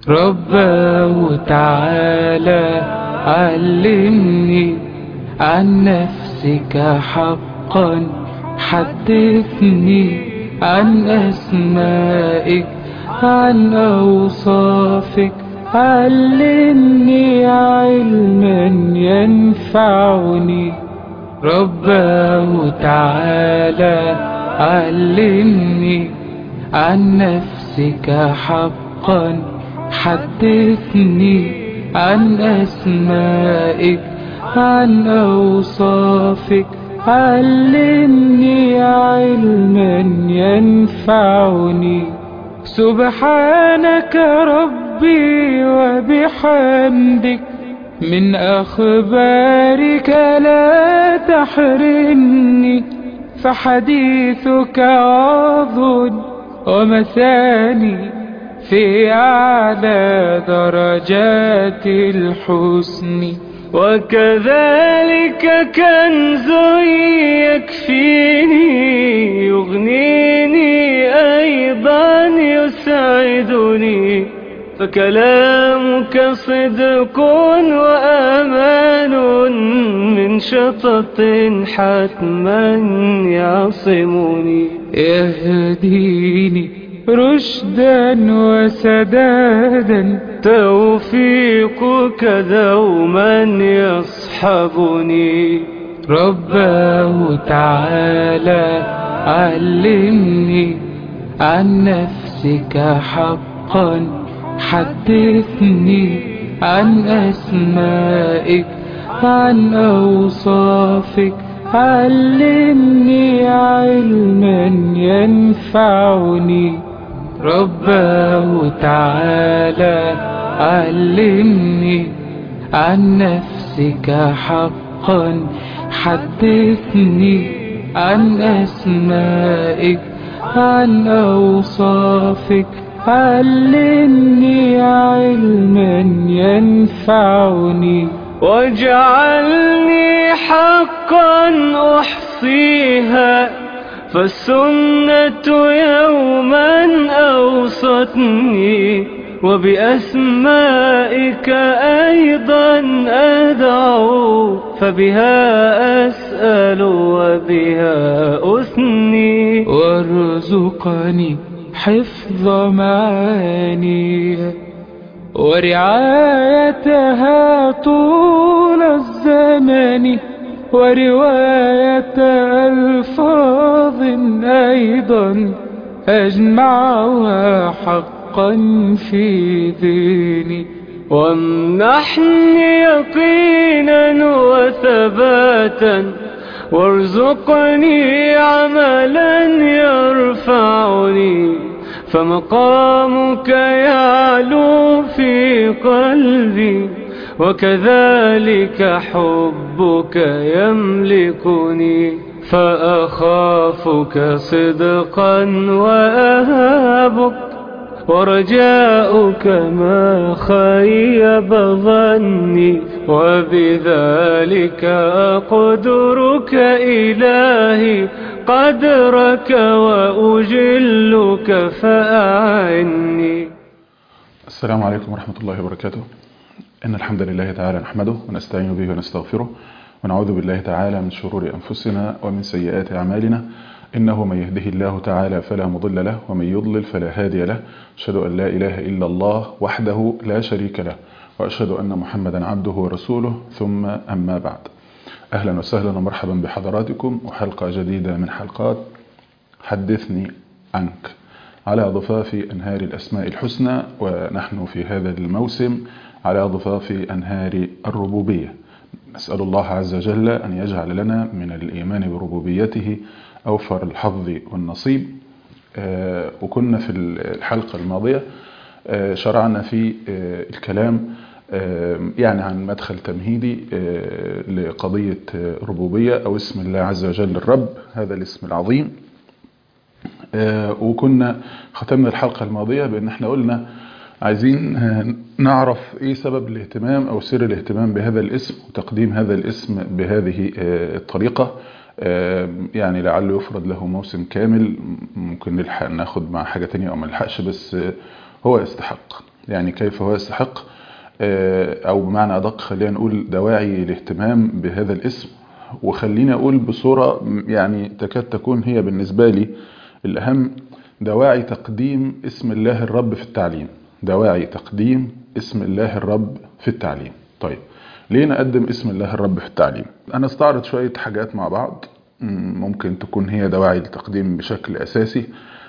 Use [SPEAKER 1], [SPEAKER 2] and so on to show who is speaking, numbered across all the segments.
[SPEAKER 1] رباه تعالى علمني عن نفسك حقا حدثني عن أسمائك عن أوصافك علمني علما ينفعني رباه تعالى علمني عن نفسك حقا حدثني عن أسمائك عن أوصافك علمني علما ينفعني سبحانك ربي وبحمدك من أخبارك لا تحرمني فحديثك عظ ومثاني في أعلى درجات الحسن
[SPEAKER 2] وكذلك كنز يكفيني يغنيني أيضا يسعدني فكلامك صدق وأمان من شطط حتما يعصمني
[SPEAKER 1] يهديني رشدا وسدادا
[SPEAKER 2] توفيقك دوما يصحبني
[SPEAKER 1] رباه تعالى علمني عن نفسك حقا حدثني عن أسمائك عن أوصافك علمني علما ينفعني رباه تعالى علمني عن نفسك حقا حدثني عن أسمائك عن أوصافك علمني علما ينفعني
[SPEAKER 2] واجعلني حقا أحصيها فالسنة يوما أوصتني وبأسمائك أيضا أدعو فبها أسأل وبها أثني
[SPEAKER 1] وارزقني حفظ معاني ورعايتها طول الزمن ورواية ألفاظ أيضا أجمعها حقا في ذهني
[SPEAKER 2] وامنحني يقينا وثباتا وارزقني عملا يرفعني فمقامك يعلو في قلبي وكذلك حبك يملكني فأخافك صدقا وأهابك ورجاؤك ما خيب ظني وبذلك أقدرك إلهي قدرك وأجلك فأعني
[SPEAKER 3] السلام عليكم ورحمة الله وبركاته إن الحمد لله تعالى نحمده ونستعين به ونستغفره ونعوذ بالله تعالى من شرور أنفسنا ومن سيئات أعمالنا إنه من يهده الله تعالى فلا مضل له ومن يضلل فلا هادي له أشهد أن لا إله إلا الله وحده لا شريك له وأشهد أن محمدا عبده ورسوله ثم أما بعد أهلا وسهلا ومرحبا بحضراتكم وحلقة جديدة من حلقات حدثني عنك على ضفاف أنهار الأسماء الحسنى ونحن في هذا الموسم على ضفاف أنهار الربوبية نسأل الله عز وجل أن يجعل لنا من الإيمان بربوبيته أوفر الحظ والنصيب وكنا في الحلقة الماضية شرعنا في الكلام يعني عن مدخل تمهيدي لقضية ربوبية أو اسم الله عز وجل الرب هذا الاسم العظيم وكنا ختمنا الحلقة الماضية بأن احنا قلنا عايزين نعرف ايه سبب الاهتمام او سر الاهتمام بهذا الاسم وتقديم هذا الاسم بهذه الطريقة يعني لعله يفرض له موسم كامل ممكن نلحق ناخد مع حاجة تانية او ما نلحقش بس هو يستحق يعني كيف هو يستحق او بمعنى ادق خلينا نقول دواعي الاهتمام بهذا الاسم وخليني اقول بصورة يعني تكاد تكون هي بالنسبة لي الاهم دواعي تقديم اسم الله الرب في التعليم دواعي تقديم اسم الله الرب في التعليم طيب ليه نقدم اسم الله الرب في التعليم انا استعرض شوية حاجات مع بعض ممكن تكون هي دواعي التقديم بشكل اساسي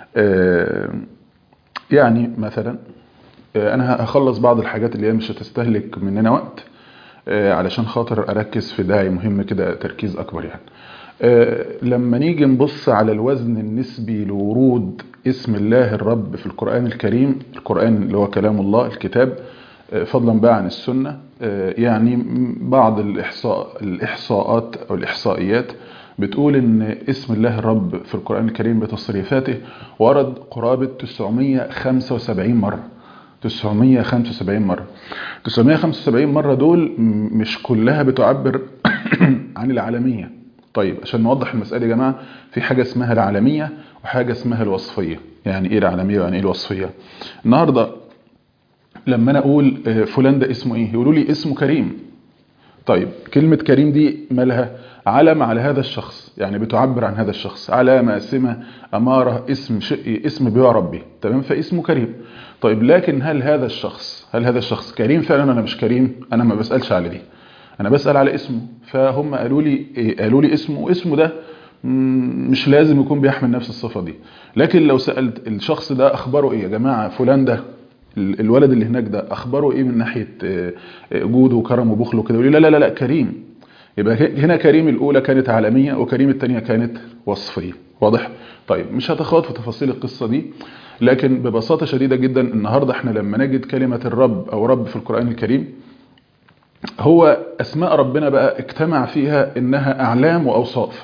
[SPEAKER 3] يعني مثلا انا هخلص بعض الحاجات اللي هي مش هتستهلك مننا وقت علشان خاطر اركز في داعي مهم كده تركيز اكبر يعني لما نيجي نبص على الوزن النسبي لورود اسم الله الرب في القرآن الكريم القرآن اللي هو كلام الله الكتاب فضلا بقى عن السنة يعني بعض الإحصاء الإحصاءات أو الإحصائيات بتقول ان اسم الله الرب في القرآن الكريم بتصريفاته ورد قرابة 975 مرة 975 مرة 975 مرة دول مش كلها بتعبر عن العالمية طيب عشان نوضح المسألة يا جماعة في حاجة اسمها العالمية وحاجة اسمها الوصفية يعني ايه العالمية ويعني ايه الوصفية النهاردة لما انا اقول فلان ده اسمه ايه يقولوا لي اسمه كريم طيب كلمة كريم دي مالها علم على هذا الشخص يعني بتعبر عن هذا الشخص علامة سمة أمارة اسم شيء اسم بيعرب به تمام فاسمه كريم طيب لكن هل هذا الشخص هل هذا الشخص كريم فعلا أنا مش كريم أنا ما بسألش على دي أنا بسأل على اسمه فهم قالوا لي إيه قالوا لي اسمه واسمه ده مش لازم يكون بيحمل نفس الصفة دي لكن لو سألت الشخص ده أخباره إيه يا جماعة فلان ده الولد اللي هناك ده أخباره إيه من ناحية جوده وكرم وبخل وكده يقول لي لا لا لا كريم يبقى هنا كريم الأولى كانت عالمية وكريم الثانية كانت وصفية واضح؟ طيب مش هتخوض في تفاصيل القصة دي لكن ببساطة شديدة جدا النهاردة احنا لما نجد كلمة الرب أو رب في القرآن الكريم هو أسماء ربنا بقى اجتمع فيها إنها أعلام وأوصاف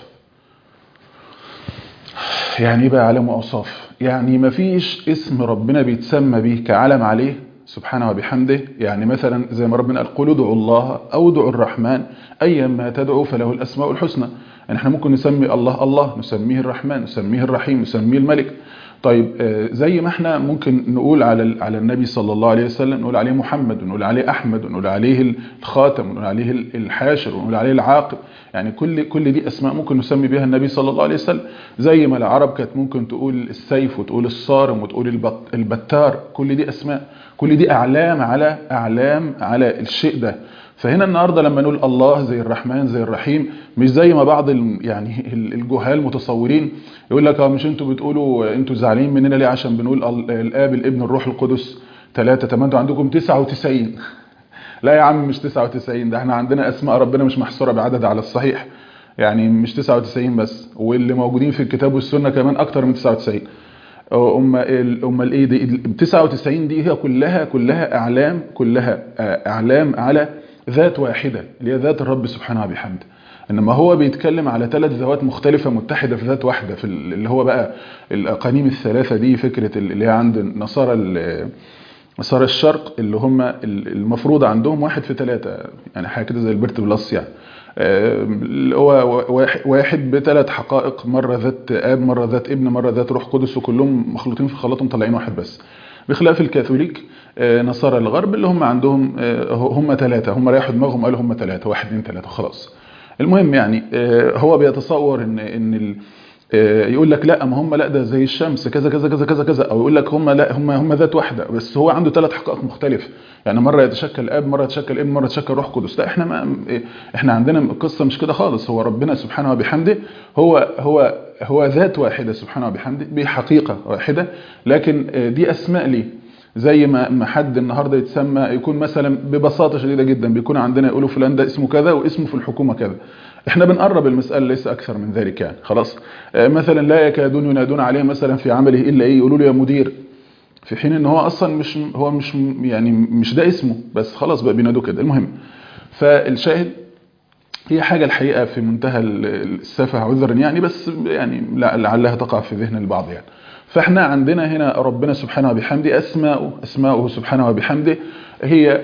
[SPEAKER 3] يعني ايه بقى أعلام وأوصاف يعني مفيش اسم ربنا بيتسمى به كعلم عليه سبحانه وبحمده يعني مثلا زي ما ربنا قال قل ادعوا الله أو ادعوا الرحمن أيا ما تدعوا فله الأسماء الحسنى يعني احنا ممكن نسمي الله الله نسميه الرحمن نسميه الرحيم نسميه الملك طيب زي ما احنا ممكن نقول على على النبي صلى الله عليه وسلم نقول عليه محمد ونقول عليه أحمد ونقول عليه الخاتم ونقول عليه الحاشر ونقول عليه العاقب يعني كل كل دي أسماء ممكن نسمي بها النبي صلى الله عليه وسلم زي ما العرب كانت ممكن تقول السيف وتقول الصارم وتقول البتار كل دي أسماء كل دي أعلام على أعلام على الشيء ده فهنا النهاردة لما نقول الله زي الرحمن زي الرحيم مش زي ما بعض يعني الجهال متصورين يقول لك اه مش انتوا بتقولوا انتوا زعلانين مننا ليه عشان بنقول الاب الابن الروح القدس ثلاثة طب انتوا عندكم 99 لا يا عم مش 99 ده احنا عندنا اسماء ربنا مش محصورة بعدد على الصحيح يعني مش 99 بس واللي موجودين في الكتاب والسنة كمان اكتر من 99 امال امال ايه دي 99 دي هي كلها كلها اعلام كلها اعلام على ذات واحدة اللي هي ذات الرب سبحانه وبحمده انما هو بيتكلم على ثلاث ذوات مختلفة متحدة في ذات واحدة في اللي هو بقى الاقانيم الثلاثة دي فكرة اللي هي عند نصارى نصارى الشرق اللي هم المفروض عندهم واحد في ثلاثة يعني حاجة كده زي البرت بلس يعني اللي هو واحد بثلاث حقائق مرة ذات اب مرة ذات ابن مرة ذات روح قدس وكلهم مخلوطين في خلاطهم طالعين واحد بس بخلاف الكاثوليك نصارى الغرب اللي هم عندهم هم ثلاثة هم ريحوا دماغهم قالوا هم ثلاثة واحد اثنين ثلاثة خلاص المهم يعني هو بيتصور ان ان يقول لك لا ما هم لا ده زي الشمس كذا كذا كذا كذا كذا او يقول لك هم لا هم هم ذات واحده بس هو عنده ثلاث حقائق مختلفه يعني مره يتشكل اب مره يتشكل ابن مره يتشكل روح قدس لا احنا ما احنا عندنا القصه مش كده خالص هو ربنا سبحانه وبحمده هو هو هو ذات واحده سبحانه وبحمده بحقيقه واحده لكن دي اسماء ليه زي ما ما حد النهارده يتسمى يكون مثلا ببساطه شديده جدا بيكون عندنا يقولوا فلان ده اسمه كذا واسمه في الحكومه كذا احنا بنقرب المساله ليس اكثر من ذلك يعني خلاص مثلا لا يكادون ينادون عليه مثلا في عمله الا ايه يقولوا له يا مدير في حين ان هو اصلا مش هو مش يعني مش ده اسمه بس خلاص بقى بينادوه كده المهم فالشاهد هي حاجة الحقيقة في منتهى السفه عذرا يعني بس يعني لعلها تقع في ذهن البعض يعني فاحنا عندنا هنا ربنا سبحانه وبحمده أسماؤه أسماؤه سبحانه وبحمده هي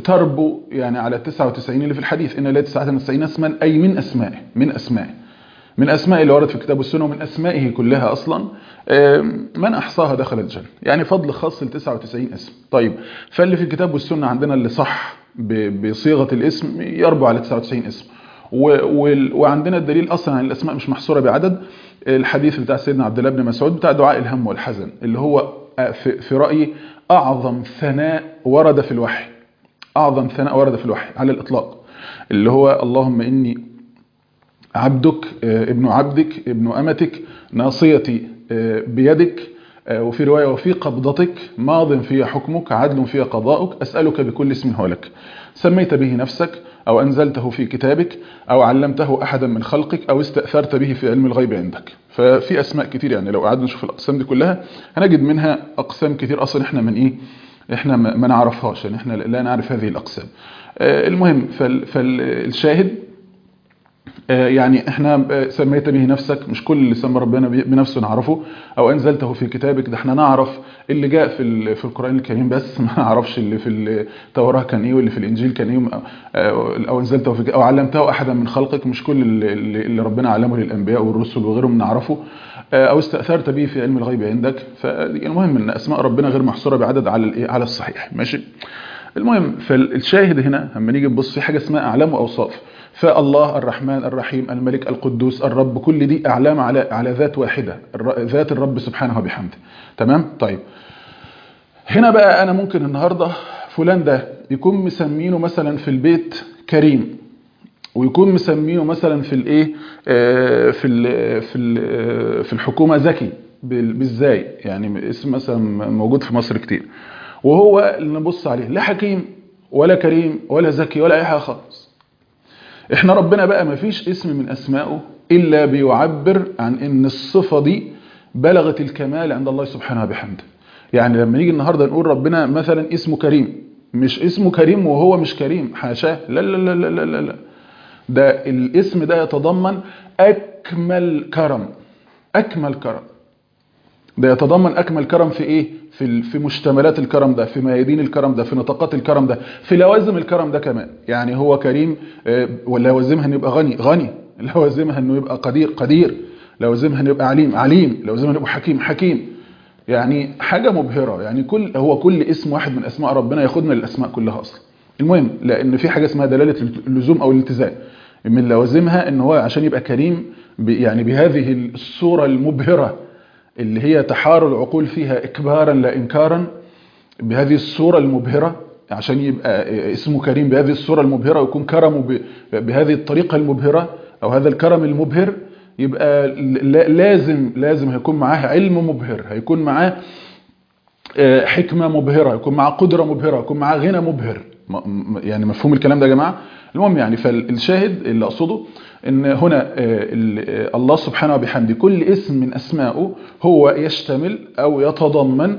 [SPEAKER 3] تربو يعني على 99 اللي في الحديث إن لا 99 اسما أي من أسمائه من أسمائه من أسماء اللي ورد في الكتاب والسنة ومن أسمائه كلها أصلا من أحصاها دخل الجنة يعني فضل خاص ل 99 اسم طيب فاللي في الكتاب والسنة عندنا اللي صح بصيغة الاسم يربو على 99 اسم وعندنا الدليل أصلا عن الأسماء مش محصورة بعدد الحديث بتاع سيدنا عبد الله بن مسعود بتاع دعاء الهم والحزن اللي هو في رأيي أعظم ثناء ورد في الوحي أعظم ثناء ورد في الوحي على الإطلاق اللي هو اللهم إني عبدك ابن عبدك ابن أمتك ناصيتي بيدك وفي رواية وفي قبضتك ماض في حكمك عدل في قضاؤك أسألك بكل اسم هو لك سميت به نفسك أو أنزلته في كتابك أو علمته أحدا من خلقك أو استأثرت به في علم الغيب عندك ففي أسماء كتير يعني لو قعدنا نشوف الأقسام دي كلها هنجد منها أقسام كتير أصلا إحنا من إيه إحنا ما نعرفهاش يعني إحنا لا نعرف هذه الأقسام المهم فالشاهد يعني احنا سميت به نفسك مش كل اللي سمى ربنا بنفسه نعرفه او انزلته في كتابك ده احنا نعرف اللي جاء في في القران الكريم بس ما نعرفش اللي في التوراه كان ايه واللي في الانجيل كان ايه او انزلته في او علمته احدا من خلقك مش كل اللي, اللي ربنا علمه للانبياء والرسل وغيرهم نعرفه او استاثرت به في علم الغيب عندك فالمهم ان اسماء ربنا غير محصوره بعدد على على الصحيح ماشي المهم فالشاهد هنا لما نيجي نبص في حاجه اسمها اعلام واوصاف فالله الرحمن الرحيم الملك القدوس الرب كل دي اعلام على على ذات واحده ذات الرب سبحانه وبحمده تمام طيب هنا بقى انا ممكن النهارده فلان ده يكون مسمينه مثلا في البيت كريم ويكون مسمينه مثلا في الايه في ال في ال في الحكومه ذكي بالزاي يعني اسم مثلا موجود في مصر كتير وهو اللي نبص عليه لا حكيم ولا كريم ولا ذكي ولا اي حاجه خالص احنا ربنا بقى ما فيش اسم من اسمائه الا بيعبر عن ان الصفه دي بلغت الكمال عند الله سبحانه وبحمده يعني لما نيجي النهارده نقول ربنا مثلا اسمه كريم مش اسمه كريم وهو مش كريم حاشاه لا لا لا لا لا لا ده الاسم ده يتضمن اكمل كرم اكمل كرم ده يتضمن اكمل كرم في ايه في في مشتملات الكرم ده في ميادين الكرم ده في نطاقات الكرم ده في لوازم الكرم ده كمان يعني هو كريم ولوازمها انه يبقى غني غني لوازمها انه يبقى قدير قدير لوازمها انه يبقى عليم عليم لوازمها انه يبقى حكيم حكيم يعني حاجة مبهرة يعني كل هو كل اسم واحد من اسماء ربنا ياخدنا للاسماء كلها اصلا المهم لان في حاجة اسمها دلالة اللزوم او الالتزام من لوازمها ان هو عشان يبقى كريم يعني بهذه الصورة المبهرة اللي هي تحار العقول فيها إكبارا لا إنكارا بهذه الصورة المبهرة عشان يبقى اسمه كريم بهذه الصورة المبهرة ويكون كرمه بهذه الطريقة المبهرة أو هذا الكرم المبهر يبقى لازم لازم هيكون معاه علم مبهر هيكون معاه حكمة مبهرة يكون معاه قدرة مبهرة يكون معاه غنى مبهر يعني مفهوم الكلام ده يا جماعة المهم يعني فالشاهد اللي أقصده ان هنا الله سبحانه وبحمده كل اسم من اسمائه هو يشتمل او يتضمن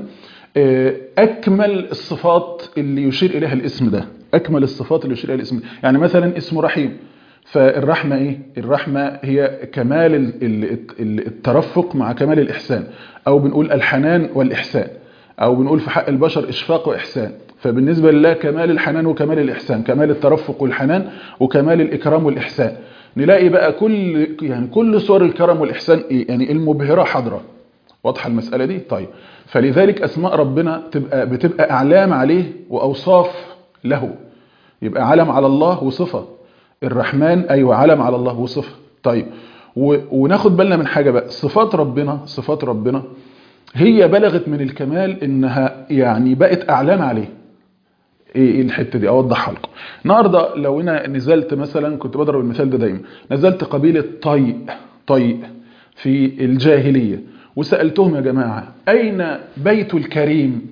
[SPEAKER 3] اكمل الصفات اللي يشير اليها الاسم ده اكمل الصفات اللي يشير اليها الاسم ده يعني مثلا اسمه رحيم فالرحمه ايه الرحمه هي كمال الترفق مع كمال الاحسان او بنقول الحنان والاحسان او بنقول في حق البشر اشفاق واحسان فبالنسبه لله كمال الحنان وكمال الاحسان كمال الترفق والحنان وكمال الاكرام والاحسان نلاقي بقى كل يعني كل صور الكرم والإحسان يعني المبهرة حاضرة واضحة المسألة دي طيب فلذلك أسماء ربنا تبقى بتبقى أعلام عليه وأوصاف له يبقى علم على الله وصفة الرحمن أيوة علم على الله وصفة طيب وناخد بالنا من حاجة بقى صفات ربنا صفات ربنا هي بلغت من الكمال إنها يعني بقت أعلام عليه ايه الحته دي اوضحها لكم النهارده لو انا نزلت مثلا كنت بضرب المثال ده دايما نزلت قبيله طيء طيء في الجاهليه وسالتهم يا جماعه اين بيت الكريم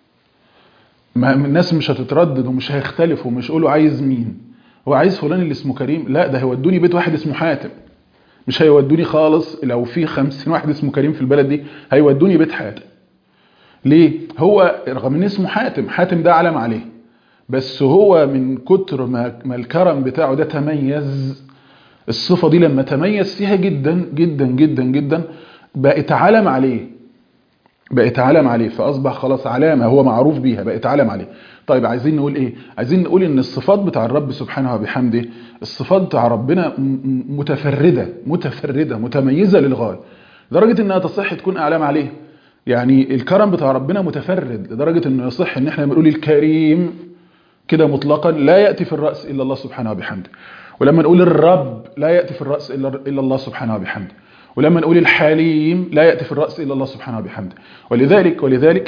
[SPEAKER 3] ما الناس مش هتتردد ومش هيختلفوا ومش يقولوا عايز مين هو عايز فلان اللي اسمه كريم لا ده هيودوني بيت واحد اسمه حاتم مش هيودوني خالص لو في خمسين واحد اسمه كريم في البلد دي هيودوني بيت حاتم ليه هو رغم ان اسمه حاتم حاتم ده علم عليه بس هو من كتر ما, ما الكرم بتاعه ده تميز الصفة دي لما تميز فيها جدا جدا جدا جدا بقت علم عليه بقت علم عليه فاصبح خلاص علامه هو معروف بيها بقت علم عليه طيب عايزين نقول ايه عايزين نقول ان الصفات بتاع الرب سبحانه وبحمده الصفات بتاع ربنا متفرده متفرده متميزه للغايه لدرجه انها تصح تكون اعلام عليه يعني الكرم بتاع ربنا متفرد لدرجه انه يصح ان احنا بنقول الكريم كده مطلقا لا ياتي في الراس الا الله سبحانه وبحمده ولما نقول الرب لا ياتي في الراس الا الا الله سبحانه وبحمده ولما نقول الحليم لا ياتي في الراس الا الله سبحانه وبحمده ولذلك ولذلك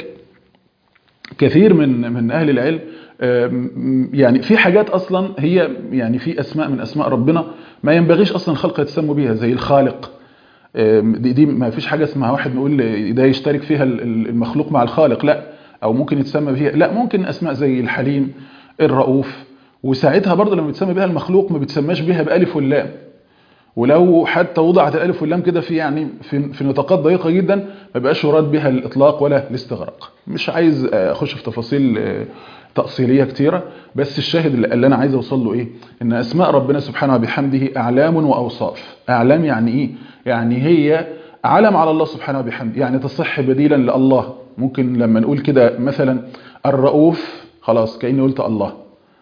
[SPEAKER 3] كثير من من اهل العلم يعني في حاجات اصلا هي يعني في اسماء من اسماء ربنا ما ينبغيش اصلا الخلق يتسموا بيها زي الخالق دي, دي ما فيش حاجه اسمها واحد نقول ده يشترك فيها المخلوق مع الخالق لا او ممكن يتسمى بها لا ممكن اسماء زي الحليم الرؤوف وساعتها برضه لما بيتسمى بها المخلوق ما بيتسماش بها بالف واللام ولو حتى وضعت الالف واللام كده في يعني في, في نطاقات ضيقه جدا ما بقاش يراد بها الاطلاق ولا الاستغراق مش عايز اخش في تفاصيل تأصيلية كتيرة بس الشاهد اللي انا عايز اوصل له ايه ان اسماء ربنا سبحانه وبحمده اعلام واوصاف اعلام يعني ايه يعني هي علم على الله سبحانه وبحمده يعني تصح بديلا لله ممكن لما نقول كده مثلا الرؤوف خلاص كأني قلت الله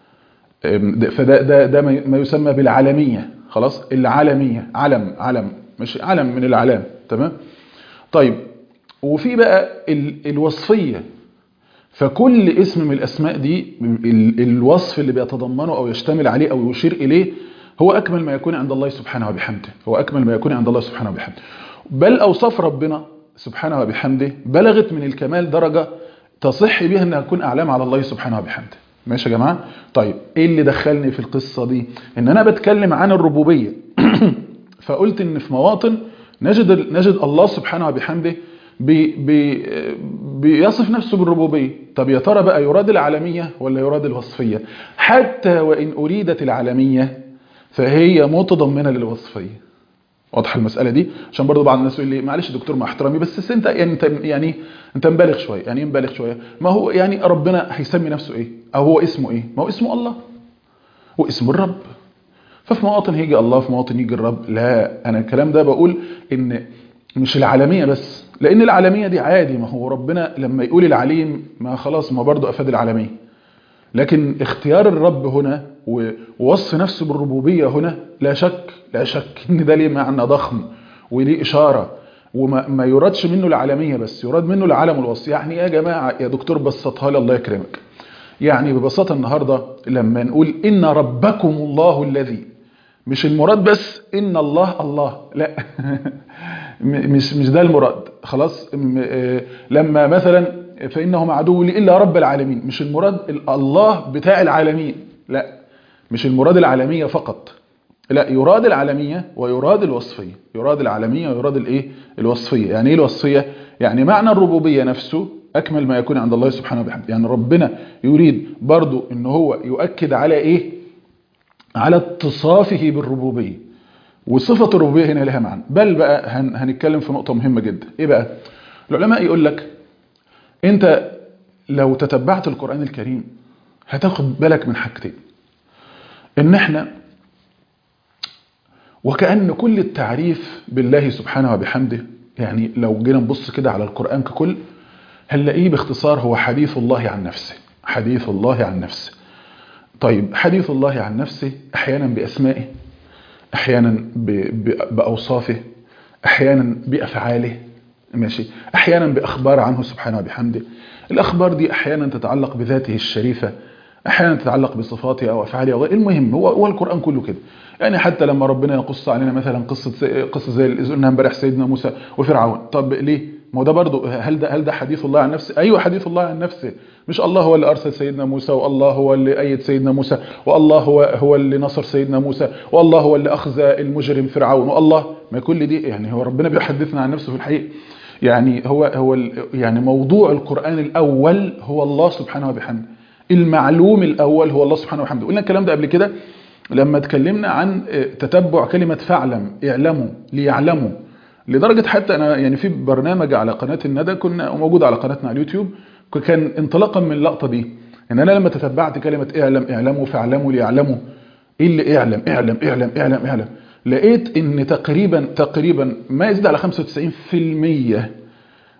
[SPEAKER 3] فده ده ده ما يسمى بالعالمية خلاص العالمية علم علم مش علم من العلام تمام طيب وفي بقى الوصفية فكل اسم من الأسماء دي الوصف اللي بيتضمنه أو يشتمل عليه أو يشير إليه هو أكمل ما يكون عند الله سبحانه وبحمده هو أكمل ما يكون عند الله سبحانه وبحمده بل أوصاف ربنا سبحانه وبحمده بلغت من الكمال درجة تصح بها أنها تكون أعلام على الله سبحانه وبحمده ماشي يا جماعة طيب إيه اللي دخلني في القصة دي إن أنا بتكلم عن الربوبية فقلت إن في مواطن نجد, نجد الله سبحانه وبحمده بي بي بيصف نفسه بالربوبية طب يا ترى بقى يراد العالمية ولا يراد الوصفية حتى وإن أريدت العالمية فهي متضمنة للوصفية واضحه المساله دي عشان برضه بعض الناس يقول لي معلش دكتور مع احترامي بس انت يعني انت يعني انت مبالغ شويه يعني ايه مبالغ شويه ما هو يعني ربنا هيسمي نفسه ايه او هو اسمه ايه ما هو اسمه الله واسمه الرب ففي مواطن هيجي الله في مواطن يجي الرب لا انا الكلام ده بقول ان مش العالميه بس لان العالميه دي عادي ما هو ربنا لما يقول العليم ما خلاص ما برضه افاد العالميه لكن اختيار الرب هنا ووصف نفسه بالربوبية هنا لا شك لا شك ان ده ليه معنى ضخم وليه إشارة وما ما يرادش منه العالمية بس يراد منه العالم الوصي يعني يا جماعة يا دكتور بسطها لي الله يكرمك يعني ببساطة النهاردة لما نقول إن ربكم الله الذي مش المراد بس إن الله الله لا مش مش ده المراد خلاص لما مثلا فإنهم عدو لي إلا رب العالمين مش المراد الله بتاع العالمين لا مش المراد العالمية فقط لا يراد العالمية ويراد الوصفية يراد العالمية ويراد الايه الوصفية يعني ايه الوصفية يعني معنى الربوبية نفسه أكمل ما يكون عند الله سبحانه وبحمده يعني ربنا يريد برضو ان هو يؤكد على ايه على اتصافه بالربوبية وصفة الربوبية هنا لها معنى بل بقى هن هنتكلم في نقطة مهمة جدا ايه بقى العلماء يقول لك انت لو تتبعت القرآن الكريم هتاخد بالك من حاجتين ان احنا وكأن كل التعريف بالله سبحانه وبحمده يعني لو جينا نبص كده على القرآن ككل هنلاقيه باختصار هو حديث الله عن نفسه حديث الله عن نفسه طيب حديث الله عن نفسه احيانا بأسمائه احيانا بأوصافه احيانا بأفعاله ماشي احيانا باخبار عنه سبحانه وبحمده الاخبار دي احيانا تتعلق بذاته الشريفه احيانا تتعلق بصفاته او افعاله او المهم هو هو القران كله كده يعني حتى لما ربنا يقص علينا مثلا قصه قصه زي اللي قلنا امبارح سيدنا موسى وفرعون طب ليه ما هو ده برضه هل ده هل ده حديث الله عن نفسه ايوه حديث الله عن نفسه مش الله هو اللي ارسل سيدنا موسى والله هو اللي ايد سيدنا موسى والله هو هو اللي نصر سيدنا موسى والله هو اللي اخذ المجرم فرعون والله ما كل دي يعني هو ربنا بيحدثنا عن نفسه في الحقيقه يعني هو هو يعني موضوع القرآن الأول هو الله سبحانه وبحمده المعلوم الأول هو الله سبحانه وبحمده قلنا الكلام ده قبل كده لما اتكلمنا عن تتبع كلمة فاعلم اعلموا ليعلموا لدرجة حتى أنا يعني في برنامج على قناة الندى كنا موجود على قناتنا على اليوتيوب كان انطلاقا من اللقطة دي ان انا لما تتبعت كلمة اعلم اعلموا فاعلموا ليعلموا ايه اللي اعلم اعلم اعلم اعلم اعلم لقيت ان تقريبا تقريبا ما يزيد على 95%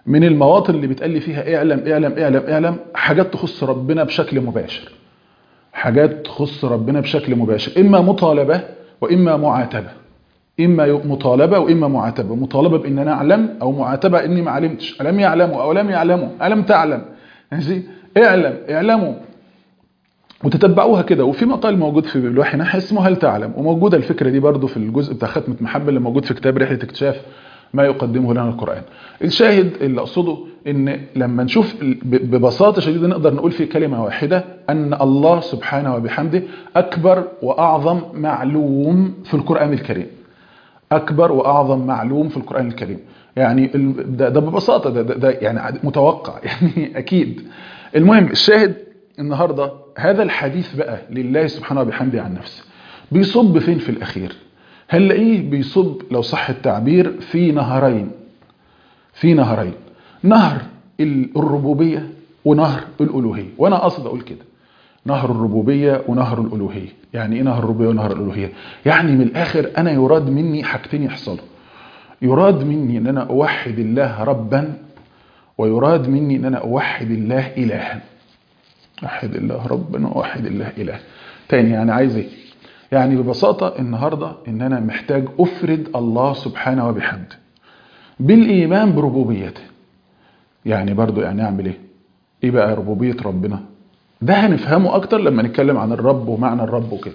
[SPEAKER 3] من المواطن اللي بيتقال لي فيها اعلم اعلم اعلم اعلم حاجات تخص ربنا بشكل مباشر حاجات تخص ربنا بشكل مباشر اما مطالبه واما معاتبه اما مطالبه واما معاتبه مطالبه بان انا اعلم او معاتبه اني ما علمتش الم يعلموا او لم يعلموا الم تعلم ماشي اعلم اعلموا وتتبعوها كده وفي مقال موجود في الوحي نحى اسمه هل تعلم وموجوده الفكره دي برضو في الجزء بتاع ختمه محبه اللي موجود في كتاب رحله اكتشاف ما يقدمه لنا القرآن الشاهد اللي أقصده إن لما نشوف ببساطة شديدة نقدر نقول في كلمة واحدة أن الله سبحانه وبحمده أكبر وأعظم معلوم في القرآن الكريم أكبر وأعظم معلوم في القرآن الكريم يعني ده, ده ببساطة ده, ده, ده يعني متوقع يعني أكيد المهم الشاهد النهاردة هذا الحديث بقى لله سبحانه وبحمده عن نفسه بيصب فين في الأخير هنلاقيه بيصب لو صح التعبير في نهرين في نهرين نهر الربوبية ونهر الألوهية وأنا قصد أقول كده نهر الربوبية ونهر الألوهية يعني إيه نهر الربوبية ونهر الألوهية يعني من الآخر أنا يراد مني حاجتين يحصلوا يراد مني أن أنا أوحد الله ربا ويراد مني أن أنا أوحد الله إلها أوحد الله ربا وأوحد الله إلها تاني يعني عايز إيه يعني ببساطة النهاردة إن أنا محتاج أفرد الله سبحانه وبحمده بالإيمان بربوبيته يعني برضو يعني أعمل إيه إيه بقى ربوبية ربنا ده هنفهمه أكتر لما نتكلم عن الرب ومعنى الرب وكده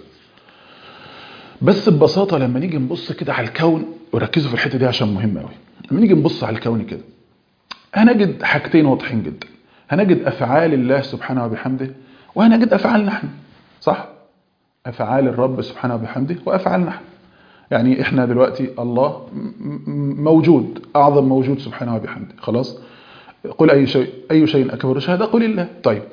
[SPEAKER 3] بس ببساطة لما نيجي نبص كده على الكون وركزوا في الحتة دي عشان مهمة قوي لما نيجي نبص على الكون كده هنجد حاجتين واضحين جدا هنجد أفعال الله سبحانه وبحمده وهنجد أفعالنا احنا صح؟ أفعال الرب سبحانه وبحمده وأفعالنا احنا يعني احنا دلوقتي الله موجود أعظم موجود سبحانه وبحمده خلاص قل أي شيء أي شيء أكبر شهادة قل الله طيب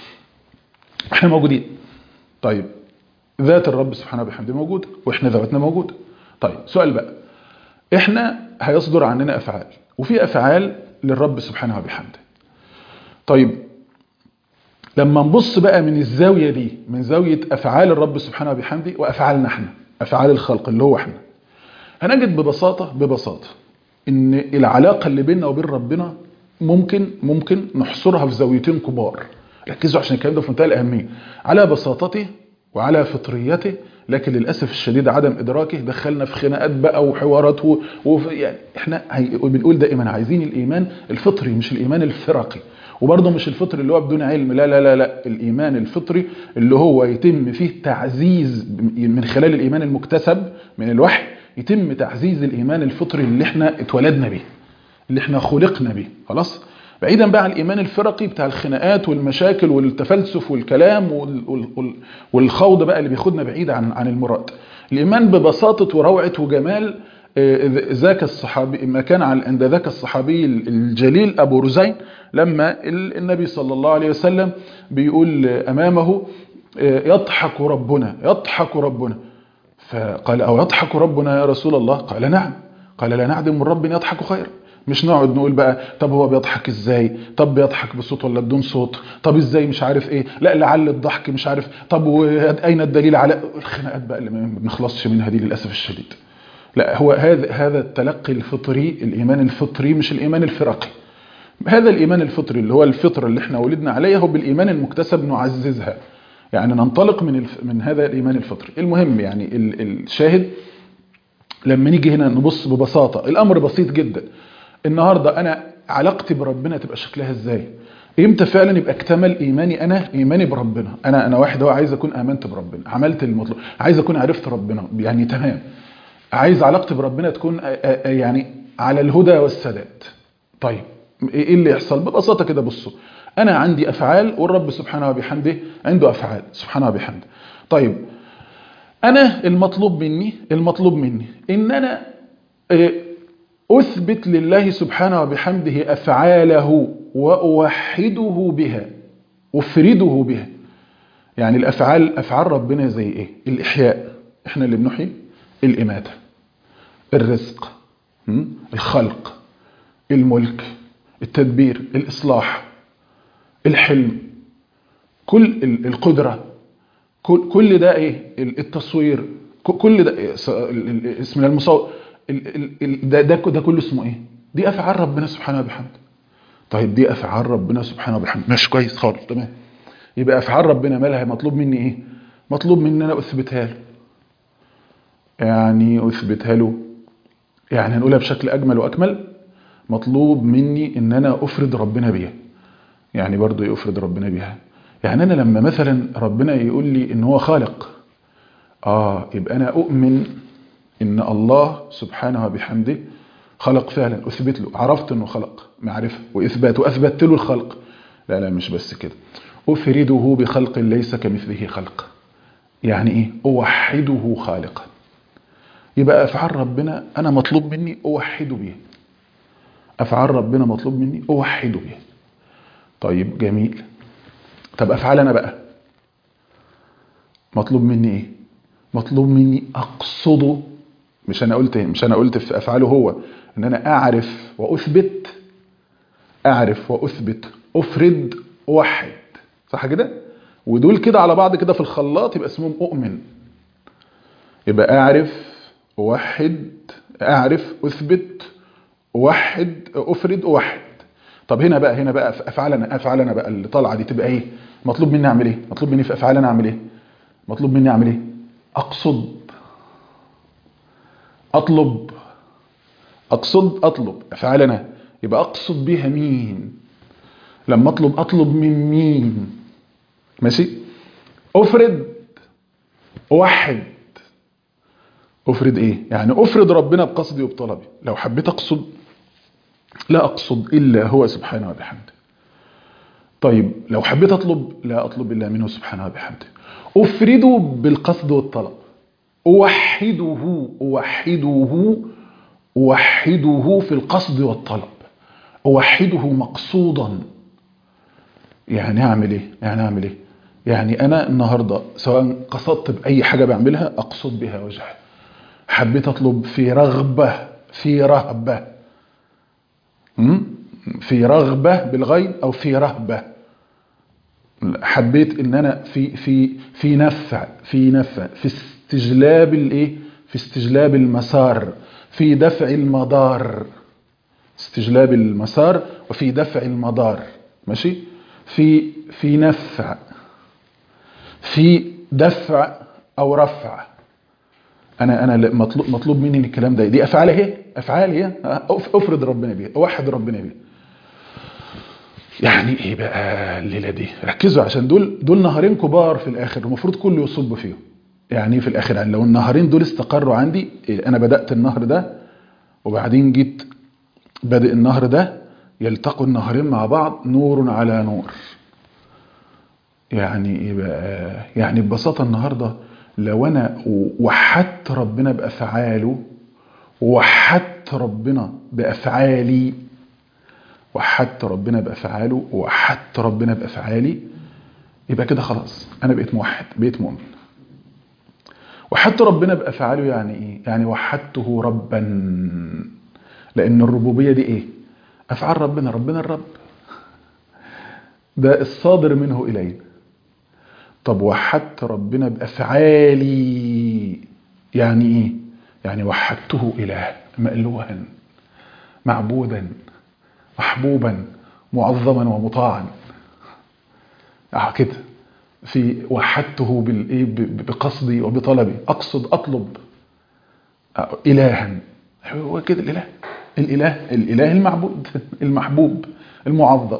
[SPEAKER 3] احنا موجودين طيب ذات الرب سبحانه وبحمده موجودة واحنا ذواتنا موجودة طيب سؤال بقى احنا هيصدر عننا أفعال وفي أفعال للرب سبحانه وبحمده طيب لما نبص بقى من الزاوية دي من زاوية أفعال الرب سبحانه وبحمده وأفعالنا احنا أفعال الخلق اللي هو احنا هنجد ببساطة ببساطة إن العلاقة اللي بيننا وبين ربنا ممكن ممكن نحصرها في زاويتين كبار ركزوا عشان الكلام ده في منتهى الأهمية على بساطته وعلى فطريته لكن للأسف الشديد عدم إدراكه دخلنا في خناقات بقى وحوارات و... وف... يعني احنا هي... بنقول دائما عايزين الإيمان الفطري مش الإيمان الفرقي وبرضه مش الفطري اللي هو بدون علم لا لا لا لا الإيمان الفطري اللي هو يتم فيه تعزيز من خلال الإيمان المكتسب من الوحي يتم تعزيز الإيمان الفطري اللي احنا اتولدنا به اللي احنا خلقنا به خلاص بعيدا بقى عن الإيمان الفرقي بتاع الخناقات والمشاكل والتفلسف والكلام والخوض بقى اللي بياخدنا بعيد عن عن المراد الإيمان ببساطة وروعة وجمال ذاك الصحابي ما كان عند ذاك الصحابي الجليل أبو رزين لما النبي صلى الله عليه وسلم بيقول أمامه يضحك ربنا يضحك ربنا فقال أو يضحك ربنا يا رسول الله قال نعم قال لا نعدم من رب يضحك خيرا مش نقعد نقول بقى طب هو بيضحك ازاي طب بيضحك بصوت ولا بدون صوت طب ازاي مش عارف ايه لا لعل الضحك مش عارف طب اين الدليل على الخناقات بقى اللي ما بنخلصش منها دي للاسف الشديد لا هو هذا هذا التلقي الفطري الايمان الفطري مش الايمان الفرقي هذا الايمان الفطري اللي هو الفطره اللي احنا ولدنا عليها هو بالايمان المكتسب نعززها يعني ننطلق من الف... من هذا الايمان الفطري المهم يعني ال... الشاهد لما نيجي هنا نبص ببساطه الامر بسيط جدا النهارده انا علاقتي بربنا تبقى شكلها ازاي امتى فعلا يبقى اكتمل ايماني انا ايماني بربنا انا انا واحد هو عايز اكون امنت بربنا عملت المطلوب عايز اكون عرفت ربنا يعني تمام عايز علاقتي بربنا تكون يعني على الهدى والسداد طيب ايه اللي يحصل ببساطه كده بصوا انا عندي افعال والرب سبحانه وبحمده عنده افعال سبحانه وبحمده طيب انا المطلوب مني المطلوب مني ان انا اثبت لله سبحانه وبحمده افعاله واوحده بها افرده بها يعني الافعال افعال ربنا زي ايه الاحياء احنا اللي بنحيي الاماته الرزق الخلق الملك التدبير الإصلاح الحلم كل القدرة كل ده ايه التصوير كل ده اسم المصور ده, ده, ده كله اسمه ايه دي افعال ربنا سبحانه وبحمده طيب دي افعال ربنا سبحانه وبحمده ماشي كويس خالص تمام يبقى افعال ربنا مالها مطلوب مني ايه مطلوب مني ان انا اثبتها له يعني اثبتها له يعني هنقولها بشكل اجمل واكمل مطلوب مني ان انا افرض ربنا بيها يعني برضو يفرض ربنا بيها يعني انا لما مثلا ربنا يقول لي ان هو خالق اه يبقى انا اؤمن ان الله سبحانه وبحمده خلق فعلا اثبت له عرفت انه خلق معرفه واثبات واثبتت له الخلق لا لا مش بس كده افرده بخلق ليس كمثله خلق يعني ايه اوحده خالقا يبقى افعال ربنا انا مطلوب مني اوحده بيها افعال ربنا مطلوب مني اوحده بيها طيب جميل طب افعال انا بقى مطلوب مني ايه مطلوب مني اقصده مش انا قلت مش انا قلت في افعاله هو ان انا اعرف واثبت اعرف واثبت افرد اوحد صح كده ودول كده على بعض كده في الخلاط يبقى اسمهم اؤمن يبقى اعرف اوحد اعرف اثبت اوحد افرد اوحد طب هنا بقى هنا بقى في افعالنا افعالنا بقى اللي طالعه دي تبقى ايه مطلوب مني اعمل ايه مطلوب مني في افعالنا اعمل ايه مطلوب مني اعمل ايه اقصد اطلب اقصد اطلب افعالنا يبقى اقصد بها مين لما اطلب اطلب من مين ماشي افرد اوحد افرد ايه يعني افرد ربنا بقصدي وبطلبي لو حبيت اقصد لا اقصد الا هو سبحانه وبحمده طيب لو حبيت اطلب لا اطلب الا منه سبحانه وبحمده افرده بالقصد والطلب اوحده اوحده اوحده في القصد والطلب اوحده مقصودا يعني اعمل ايه يعني اعمل ايه يعني انا النهارده سواء قصدت باي حاجه بعملها اقصد بها وجهه حبيت اطلب في رغبه في رهبه في رغبه بالغيب او في رهبه حبيت ان انا في في في نفع في نفع في استجلاب الايه في استجلاب المسار في دفع المدار استجلاب المسار وفي دفع المدار ماشي في في نفع في دفع او رفع انا انا مطلوب مطلوب مني الكلام ده دي افعال اهي افعال اهي افرض ربنا بيها اوحد ربنا بيها يعني ايه بقى الليله دي ركزوا عشان دول دول نهرين كبار في الاخر المفروض كله يصب فيهم يعني في الاخر يعني لو النهرين دول استقروا عندي انا بدات النهر ده وبعدين جيت بادئ النهر ده يلتقوا النهرين مع بعض نور على نور يعني ايه بقى يعني ببساطه النهارده لو انا وحدت ربنا بافعاله ووحدت ربنا بافعالي وحدت ربنا بافعاله ووحدت ربنا بافعالي يبقى كده خلاص انا بقيت موحد بقيت مؤمن وحدت ربنا بافعاله يعني ايه يعني وحدته ربا لان الربوبيه دي ايه افعال ربنا ربنا الرب ده الصادر منه الينا طب وحدت ربنا بافعالي يعني ايه يعني وحدته اله مألوها معبودا محبوبا معظما ومطاعا اه كده في وحدته بالايه بقصدي وبطلبي اقصد اطلب الها هو كده الاله الاله الاله المعبود المحبوب المعظم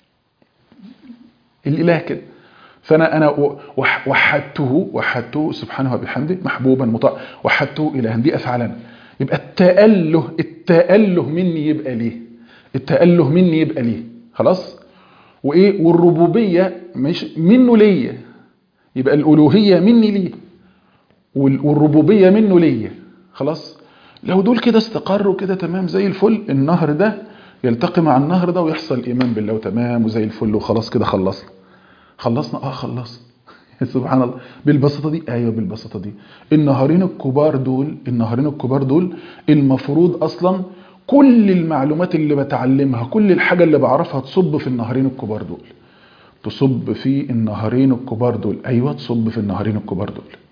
[SPEAKER 3] الاله كده فانا انا وحدته وحدته سبحانه وبحمده محبوبا مطاع وحدته الها دي افعالنا يبقى التاله التاله مني يبقى ليه التاله مني يبقى ليه خلاص وايه والربوبيه مش منه ليا يبقى الالوهيه مني ليه والربوبيه منه ليا خلاص لو دول كده استقروا كده تمام زي الفل النهر ده يلتقي مع النهر ده ويحصل ايمان بالله وتمام وزي الفل وخلاص كده خلصنا خلصنا اه خلصنا سبحان الله بالبساطه دي ايوه بالبساطه دي النهرين الكبار دول النهرين الكبار دول المفروض اصلا كل المعلومات اللي بتعلمها كل الحاجه اللي بعرفها تصب في النهرين الكبار دول تصب في النهرين الكبار دول ايوه تصب في النهرين الكبار دول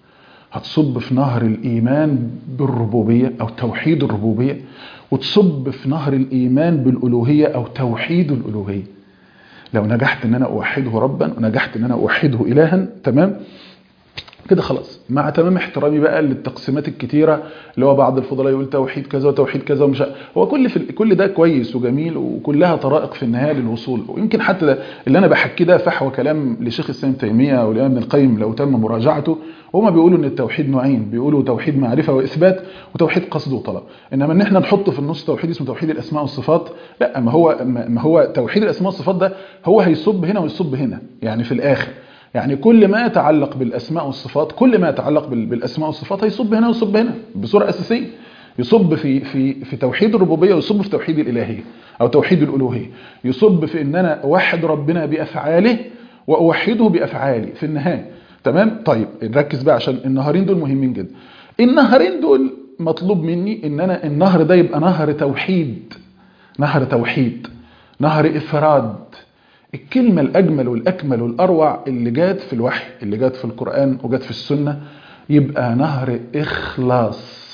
[SPEAKER 3] هتصب في نهر الإيمان بالربوبية أو توحيد الربوبية وتصب في نهر الإيمان بالألوهية أو توحيد الألوهية لو نجحت ان انا اوحده ربا ونجحت ان انا اوحده الها تمام كده خلاص مع تمام احترامي بقى للتقسيمات الكتيره اللي هو بعض الفضلاء يقول توحيد كذا وتوحيد كذا ومش هو كل في كل ده كويس وجميل وكلها طرائق في النهايه للوصول ويمكن حتى ده اللي انا بحكيه ده فحوى كلام لشيخ الاسلام تيميه والامام ابن القيم لو تم مراجعته هما بيقولوا ان التوحيد نوعين بيقولوا توحيد معرفه واثبات وتوحيد قصد وطلب انما ان احنا نحط في النص توحيد اسمه توحيد الاسماء والصفات لا ما هو ما هو توحيد الاسماء والصفات ده هو هيصب هنا ويصب هنا يعني في الاخر يعني كل ما يتعلق بالاسماء والصفات كل ما يتعلق بالاسماء والصفات هيصب هنا ويصب هنا بصوره اساسيه يصب في في في توحيد الربوبيه ويصب في توحيد الالهيه او توحيد الالوهيه يصب في ان انا اوحد ربنا بافعاله واوحده بافعالي في النهايه تمام طيب نركز بقى عشان النهرين دول مهمين جدا النهرين دول مطلوب مني ان انا النهر ده يبقى نهر توحيد نهر توحيد نهر افراد الكلمة الأجمل والأكمل والأروع اللي جات في الوحي اللي جات في القرآن وجات في السنة يبقى نهر إخلاص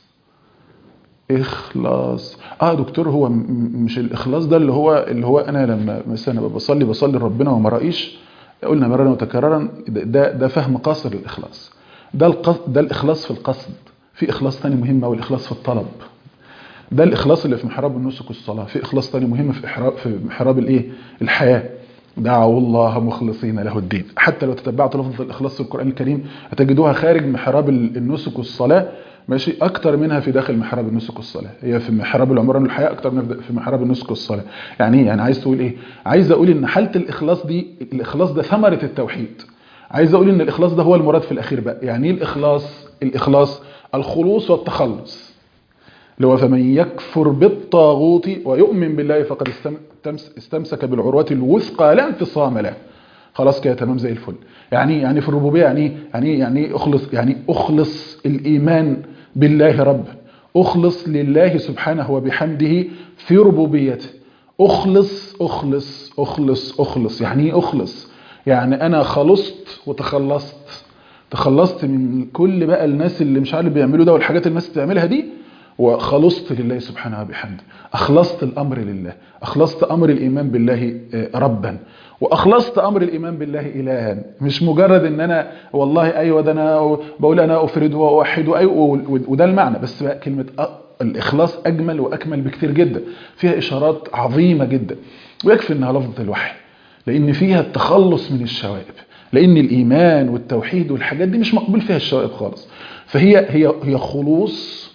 [SPEAKER 3] إخلاص آه دكتور هو مش الإخلاص ده اللي هو اللي هو أنا لما مثلا بصلي بصلي لربنا وما رأيش قلنا مرارا وتكرارا ده ده فهم قاصر للإخلاص ده القصد ده الإخلاص في القصد في إخلاص تاني مهم أو الإخلاص في الطلب ده الإخلاص اللي في محراب النسك والصلاة في إخلاص تاني مهم في إحراب في محراب الإيه الحياة دعوا الله مخلصين له الدين حتى لو تتبعت لفظ الإخلاص في القرآن الكريم هتجدوها خارج محراب النسك والصلاة ماشي أكتر منها في داخل محراب النسك والصلاة هي في محراب العمران والحياة أكتر منها في محراب النسك والصلاة يعني إيه يعني عايز تقول إيه عايز أقول إن حالة الإخلاص دي الإخلاص ده ثمرة التوحيد عايز أقول إن الإخلاص ده هو المراد في الأخير بقى يعني إيه الإخلاص الإخلاص الخلوص والتخلص اللي هو فمن يكفر بالطاغوت ويؤمن بالله فقد استمسك بالعروة الوثقى لا انفصام له خلاص كده تمام زي الفل يعني يعني في الربوبيه يعني يعني يعني اخلص يعني اخلص الايمان بالله رب اخلص لله سبحانه وبحمده في ربوبيته اخلص اخلص اخلص اخلص يعني ايه اخلص يعني انا خلصت وتخلصت تخلصت من كل بقى الناس اللي مش عارف بيعملوا ده والحاجات اللي الناس بتعملها دي وخلصت لله سبحانه وبحمده أخلصت الأمر لله أخلصت أمر الإيمان بالله ربا وأخلصت أمر الإيمان بالله إلها مش مجرد أن أنا والله أيوة ده أنا بقول أنا أفرد وأوحد أيوة وده المعنى بس بقى كلمة الإخلاص أجمل وأكمل بكتير جدا فيها إشارات عظيمة جدا ويكفي أنها لفظة الوحي لأن فيها التخلص من الشوائب لأن الإيمان والتوحيد والحاجات دي مش مقبول فيها الشوائب خالص فهي هي هي خلوص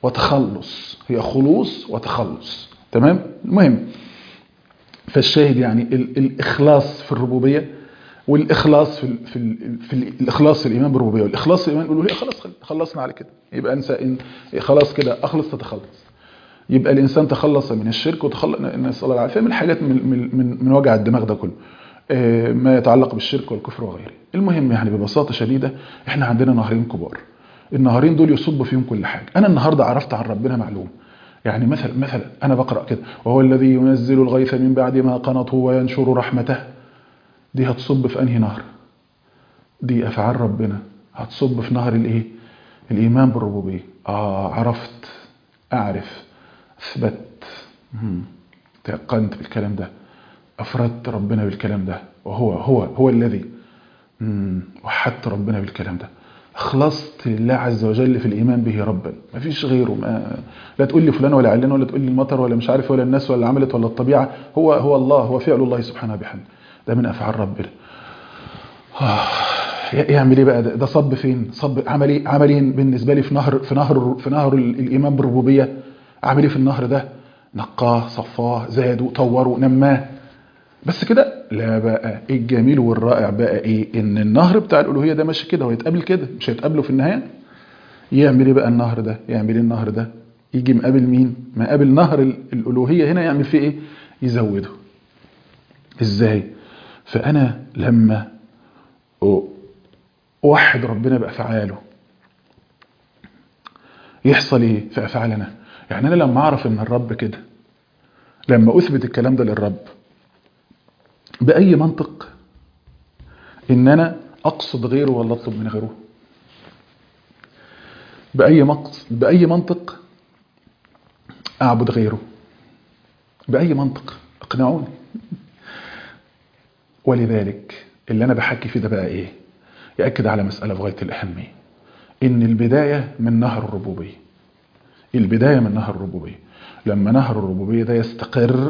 [SPEAKER 3] وتخلص هي خلوص وتخلص تمام المهم فالشاهد يعني ال الإخلاص في الربوبية والإخلاص في ال في, ال في ال الإخلاص في الإيمان بالربوبية والإخلاص في الإيمان بالألوهية خلاص خلصنا على كده يبقى أنسى إن خلاص كده أخلص تتخلص يبقى الإنسان تخلص من الشرك وتخلص الناس الله العافية من الحاجات من, من, من, من وجع الدماغ ده كله ما يتعلق بالشرك والكفر وغيره المهم يعني ببساطة شديدة احنا عندنا نهرين كبار النهارين دول يصب فيهم كل حاجة أنا النهاردة عرفت عن ربنا معلوم يعني مثلا مثلا أنا بقرأ كده وهو الذي ينزل الغيث من بعد ما قنطوا وينشر رحمته دي هتصب في أنهي نهر دي أفعال ربنا هتصب في نهر الإيه الإيمان بالربوبية آه عرفت أعرف أثبت تيقنت بالكلام ده أفردت ربنا بالكلام ده وهو هو هو الذي وحدت ربنا بالكلام ده أخلصت لله عز وجل في الإيمان به ربا ما فيش غيره ما لا تقول لي فلان ولا علان ولا تقول لي المطر ولا مش عارف ولا الناس ولا عملت ولا الطبيعة هو هو الله هو فعل الله سبحانه وبحمده ده من أفعال ربنا يعمل ايه بقى ده, ده صب فين صب عمل ايه عمل ايه بالنسبه لي في نهر في نهر في نهر الايمان بالربوبيه عمل ايه في النهر ده نقاه صفاه زاده طوره نماه بس كده لا بقى الجميل والرائع بقى ايه ان النهر بتاع الالوهيه ده ماشي كده ويتقابل كده مش هيتقابلوا في النهايه يعمل ايه بقى النهر ده يعمل ايه النهر ده يجي مقابل مين مقابل نهر الالوهيه هنا يعمل فيه ايه يزوده ازاي فانا لما اوحد ربنا بافعاله يحصل ايه في افعالنا يعني انا لما اعرف ان الرب كده لما اثبت الكلام ده للرب بأي منطق إن أنا أقصد غيره ولا أطلب من غيره بأي مقص بأي منطق أعبد غيره بأي منطق اقنعوني ولذلك اللي أنا بحكي فيه ده بقى إيه يأكد على مسألة في غاية الأهمية إن البداية من نهر الربوبية البداية من نهر الربوبية لما نهر الربوبية ده يستقر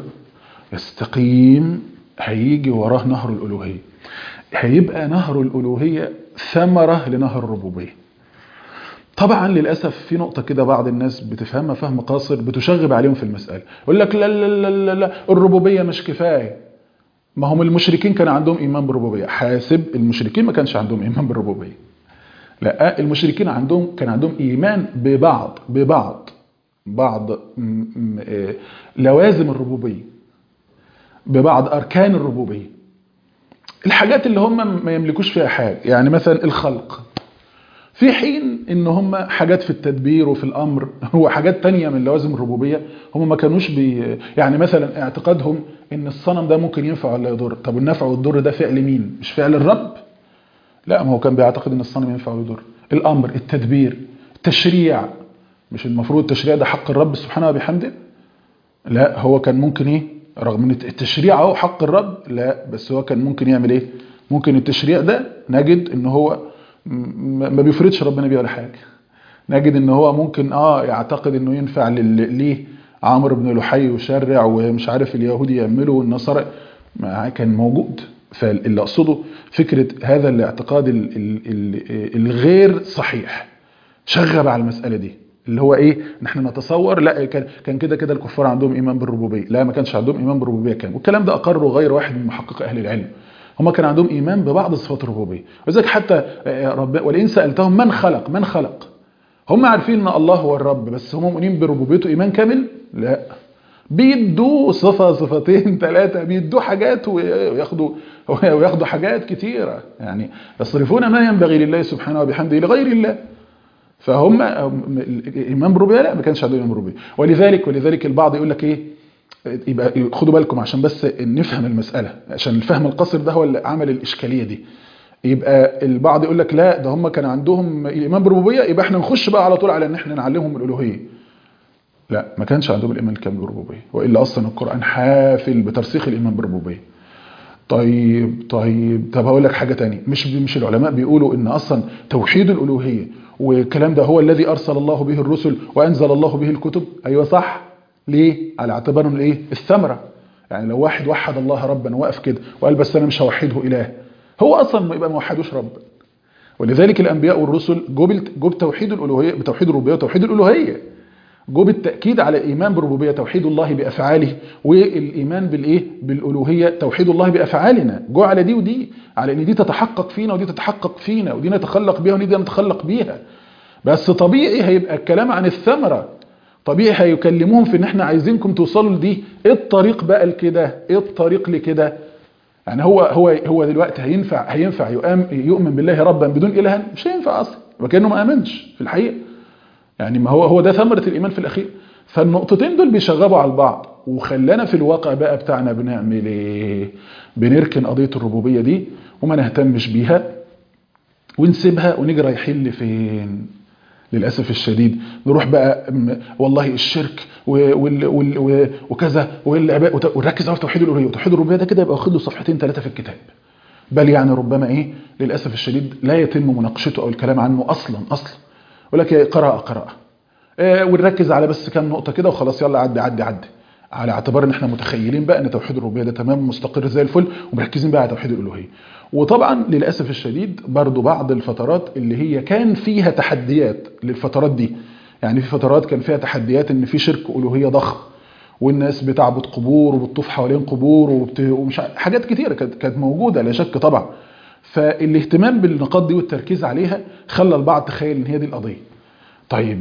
[SPEAKER 3] يستقيم هيجي وراه نهر الألوهية هيبقى نهر الألوهية ثمرة لنهر الربوبية طبعا للأسف في نقطة كده بعض الناس بتفهمها فهم قاصر بتشغب عليهم في المسألة يقول لك لا لا لا لا, لا الربوبية مش كفاية ما هم المشركين كان عندهم إيمان بالربوبية حاسب المشركين ما كانش عندهم إيمان بالربوبية لا المشركين عندهم كان عندهم إيمان ببعض ببعض بعض لوازم الربوبية ببعض أركان الربوبية الحاجات اللي هم ما يملكوش فيها حاجة يعني مثلا الخلق في حين ان هم حاجات في التدبير وفي الامر هو حاجات تانية من لوازم الربوبية هم ما كانوش بي يعني مثلا اعتقادهم ان الصنم ده ممكن ينفع ولا يضر طب النفع والضر ده فعل مين مش فعل الرب لا ما هو كان بيعتقد ان الصنم ينفع ويضر الامر التدبير التشريع مش المفروض التشريع ده حق الرب سبحانه وبحمده لا هو كان ممكن ايه رغم ان التشريع اهو حق الرب لا بس هو كان ممكن يعمل ايه ممكن التشريع ده نجد ان هو ما بيفرضش ربنا بيه ولا حاجه نجد ان هو ممكن اه يعتقد انه ينفع ليه عمرو بن لحي يشرع ومش عارف اليهود يعملوا والنصارى كان موجود فاللي اقصده فكره هذا الاعتقاد الغير صحيح شغب على المساله دي اللي هو ايه نحن نتصور لا كان كان كده كده الكفار عندهم ايمان بالربوبيه لا ما كانش عندهم ايمان بالربوبيه كان والكلام ده اقره غير واحد من محققي اهل العلم هم كان عندهم ايمان ببعض صفات الربوبيه ولذلك حتى رب ولئن سالتهم من خلق من خلق هم عارفين ان الله هو الرب بس هم مؤمنين بربوبيته ايمان كامل لا بيدوا صفة صفتين ثلاثة بيدوا حاجات وياخدوا وياخدوا حاجات كتيرة يعني يصرفون ما ينبغي لله سبحانه وبحمده لغير الله فهم ايمان بالربوبيه لا ما كانش عندهم ايمان بالربوبيه ولذلك ولذلك البعض يقول لك ايه يبقى خدوا بالكم عشان بس نفهم المساله عشان الفهم القصر ده هو اللي عمل الاشكاليه دي يبقى البعض يقول لك لا ده هم كان عندهم ايمان بالربوبيه يبقى احنا نخش بقى على طول على ان احنا نعلمهم الالوهيه لا ما كانش عندهم الايمان الكامل بالربوبيه والا اصلا القران حافل بترسيخ الايمان بالربوبيه طيب طيب طب هقول لك حاجه تانية مش مش العلماء بيقولوا ان اصلا توحيد الالوهيه والكلام ده هو الذي ارسل الله به الرسل وانزل الله به الكتب ايوه صح ليه على اعتبار انه ايه الثمره يعني لو واحد وحد الله ربا وقف كده وقال بس انا مش هوحده اله هو اصلا ما يبقى ما وحدوش ربا ولذلك الانبياء والرسل جبل جب توحيد الالوهيه بتوحيد الربوبيه وتوحيد الالوهيه جو بالتاكيد على الايمان بالربوبيه توحيد الله بافعاله والايمان بالايه بالالوهيه توحيد الله بافعالنا جو على دي ودي على ان دي تتحقق فينا ودي تتحقق فينا ودي نتخلق بيها ودي نتخلق بيها بس طبيعي هيبقى الكلام عن الثمره طبيعي هيكلموهم في ان احنا عايزينكم توصلوا لدي ايه الطريق بقى لكده ايه الطريق لكده يعني هو هو هو دلوقتي هينفع هينفع يؤمن بالله ربا بدون اله مش هينفع اصلا وكانه ما امنش في الحقيقه يعني ما هو هو ده ثمرة الإيمان في الأخير فالنقطتين دول بيشغبوا على البعض وخلانا في الواقع بقى بتاعنا بنعمل ايه بنركن قضية الربوبية دي وما نهتمش بيها ونسيبها ونيجي رايحين لفين للأسف الشديد نروح بقى والله الشرك وال وال وكذا والعباء ونركز على توحيد الألوهية وتوحيد الربوبية ده كده يبقى واخد له صفحتين ثلاثة في الكتاب بل يعني ربما ايه للأسف الشديد لا يتم مناقشته أو الكلام عنه أصلا أصلا يقول لك قراءة قراءة آه ونركز على بس كام نقطة كده وخلاص يلا عدي عدي عدي على اعتبار ان احنا متخيلين بقى ان توحيد الربوبيه ده تمام مستقر زي الفل ومركزين بقى على توحيد الالوهيه وطبعا للاسف الشديد برضو بعض الفترات اللي هي كان فيها تحديات للفترات دي يعني في فترات كان فيها تحديات ان في شرك الوهيه ضخم والناس بتعبد قبور وبتطوف حوالين قبور وبت... ومش حاجات كتيره كانت موجوده لا شك طبعا فالاهتمام بالنقاط دي والتركيز عليها خلى البعض تخيل ان هي دي القضيه طيب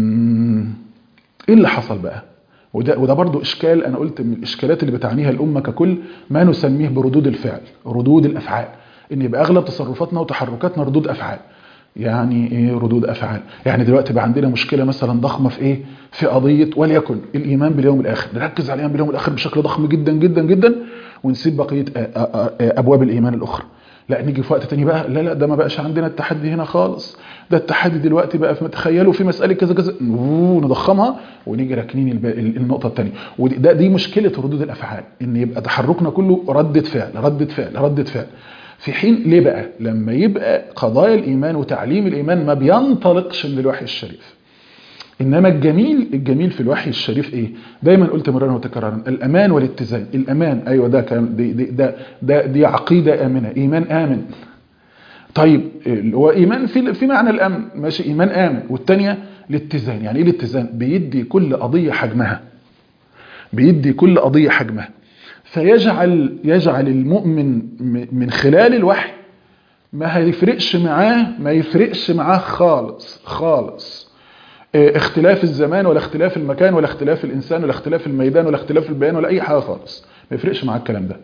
[SPEAKER 3] ايه اللي حصل بقى وده وده برضو اشكال انا قلت من الاشكالات اللي بتعنيها الامه ككل ما نسميه بردود الفعل ردود الافعال ان يبقى اغلب تصرفاتنا وتحركاتنا ردود افعال يعني ايه ردود افعال يعني دلوقتي بقى عندنا مشكله مثلا ضخمه في ايه في قضيه وليكن الايمان باليوم الاخر نركز على الايمان باليوم الاخر بشكل ضخم جدا جدا جدا ونسيب بقيه ابواب الايمان الاخرى لا نيجي في وقت تاني بقى لا لا ده ما بقاش عندنا التحدي هنا خالص ده التحدي دلوقتي بقى في تخيلوا في مساله كذا كذا نضخمها ونيجي راكنين النقطه الثانيه ودي ده دي مشكله ردود الافعال ان يبقى تحركنا كله رده فعل رده فعل رده فعل في حين ليه بقى لما يبقى قضايا الايمان وتعليم الايمان ما بينطلقش من الوحي الشريف انما الجميل الجميل في الوحي الشريف ايه دايما قلت مرارا وتكرارا الامان والاتزان الامان ايوه ده كان دي دي ده, ده دي عقيده امنه ايمان امن طيب هو ايمان في في معنى الامن ماشي ايمان امن والثانيه الاتزان يعني ايه الاتزان بيدي كل قضيه حجمها بيدي كل قضيه حجمها فيجعل يجعل المؤمن من خلال الوحي ما هيفرقش معاه ما يفرقش معاه خالص خالص اختلاف الزمان ولا اختلاف المكان ولا اختلاف الانسان ولا اختلاف الميدان ولا اختلاف البيان ولا اي حاجه خالص ما يفرقش معاه الكلام ده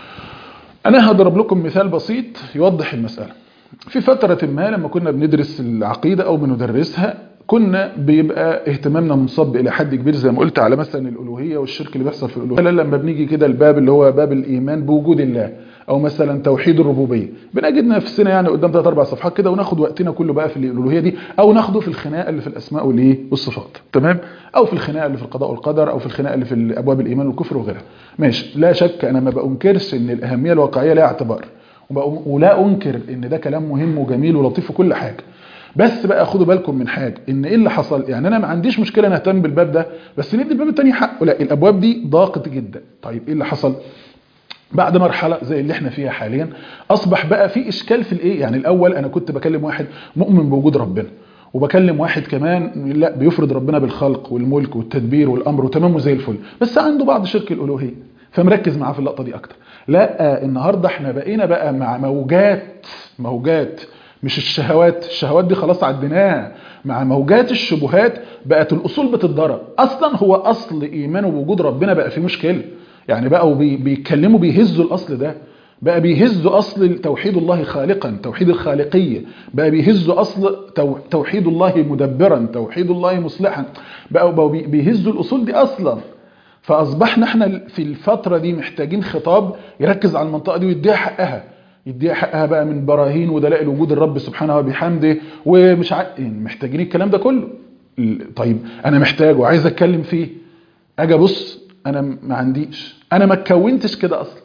[SPEAKER 3] انا هضرب لكم مثال بسيط يوضح المساله في فتره ما لما كنا بندرس العقيده او بندرسها كنا بيبقى اهتمامنا منصب الى حد كبير زي ما قلت على مثلا الالوهيه والشرك اللي بيحصل في الالوهيه لما بنيجي كده الباب اللي هو باب الايمان بوجود الله او مثلا توحيد الربوبيه بنجد نفسنا يعني قدام ثلاث اربع صفحات كده وناخد وقتنا كله بقى في الالوهيه دي او ناخده في الخناقه اللي في الاسماء والايه والصفات تمام او في الخناقه اللي في القضاء والقدر او في الخناقه اللي في ابواب الايمان والكفر وغيرها ماشي لا شك انا ما بنكرش ان الاهميه الواقعيه لها اعتبار ولا انكر ان ده كلام مهم وجميل ولطيف وكل حاجه بس بقى خدوا بالكم من حاجه ان ايه اللي حصل يعني انا ما عنديش مشكله نهتم بالباب ده بس ندي الباب الثاني حقه لا الابواب دي ضاقت جدا طيب ايه اللي حصل بعد مرحله زي اللي احنا فيها حاليا اصبح بقى في اشكال في الايه يعني الاول انا كنت بكلم واحد مؤمن بوجود ربنا وبكلم واحد كمان لا بيفرض ربنا بالخلق والملك والتدبير والامر وتمامه زي الفل بس عنده بعض شرك الالوهيه فمركز معاه في اللقطه دي اكتر لا النهارده احنا بقينا بقى مع موجات موجات مش الشهوات الشهوات دي خلاص عديناها مع موجات الشبهات بقت الاصول بتتضرب اصلا هو اصل ايمانه بوجود ربنا بقى فيه مشكله يعني بقوا بي بيتكلموا بيهزوا الاصل ده بقى بيهزوا اصل توحيد الله خالقا توحيد الخالقيه بقى بيهزوا اصل توحيد الله مدبرا توحيد الله مصلحا بقوا, بقوا بيهزوا الاصول دي اصلا فاصبحنا احنا في الفتره دي محتاجين خطاب يركز على المنطقه دي ويديها حقها يديها حقها بقى من براهين ودلائل وجود الرب سبحانه وبحمده ومش ع... محتاجين الكلام ده كله طيب انا محتاج وعايز اتكلم فيه اجي ابص انا ما عنديش انا ما اتكونتش كده اصلا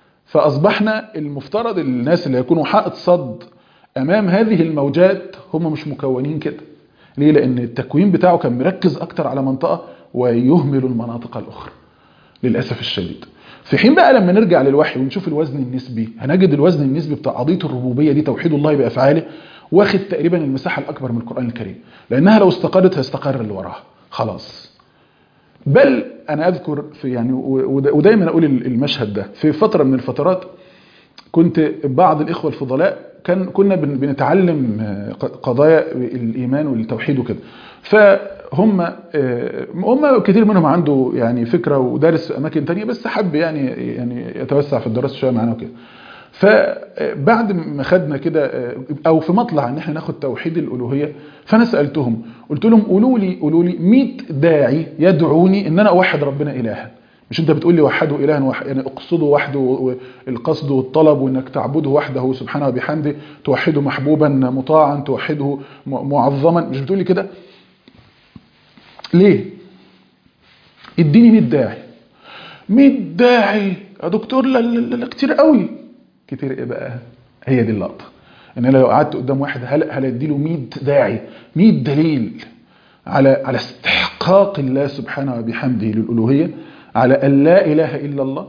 [SPEAKER 3] فاصبحنا المفترض الناس اللي يكونوا حائط صد امام هذه الموجات هم مش مكونين كده ليه لان التكوين بتاعه كان مركز اكتر على منطقه ويهمل المناطق الاخرى للاسف الشديد في حين بقى لما نرجع للوحي ونشوف الوزن النسبي هنجد الوزن النسبي بتاع قضيه الربوبيه دي توحيد الله بافعاله واخد تقريبا المساحه الاكبر من القران الكريم لانها لو استقرت هيستقر اللي وراها خلاص بل انا اذكر في يعني ودايما اقول المشهد ده في فتره من الفترات كنت بعض الاخوه الفضلاء كان كنا بنتعلم قضايا الايمان والتوحيد وكده فهم هم كتير منهم عنده يعني فكره ودارس في اماكن تانية بس حب يعني يعني يتوسع في الدراسه شويه معانا وكده فبعد ما خدنا كده او في مطلع ان احنا ناخد توحيد الالوهيه فانا سالتهم قلت لهم قولوا لي قولوا لي 100 داعي يدعوني ان انا اوحد ربنا الها مش انت بتقول لي وحده الها وح... يعني اقصده وحده القصد والطلب وانك تعبده وحده سبحانه وبحمده توحده محبوبا مطاعا توحده معظما مش بتقول لي كده ليه اديني 100 داعي 100 داعي يا دكتور لا, لا, لا كتير قوي كتير ايه بقى هي دي اللقطه ان انا لو قعدت قدام واحد هل هل اديله 100 داعي 100 دليل على على استحقاق الله سبحانه وبحمده للالوهيه على ان لا اله الا الله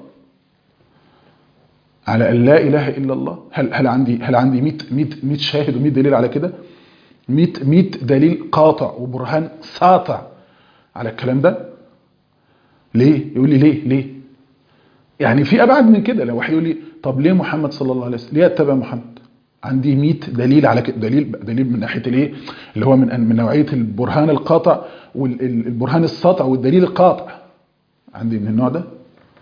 [SPEAKER 3] على ان لا اله الا الله هل هل عندي هل عندي 100 100 100 شاهد و100 دليل على كده 100 100 دليل قاطع وبرهان ساطع على الكلام ده ليه يقول لي ليه ليه يعني في ابعد من كده لو واحد يقول لي طب ليه محمد صلى الله عليه وسلم ليه اتبع محمد عندي 100 دليل على كده دليل دليل من ناحيه الايه اللي هو من من نوعيه البرهان القاطع والبرهان الساطع والدليل القاطع عندي من النوع ده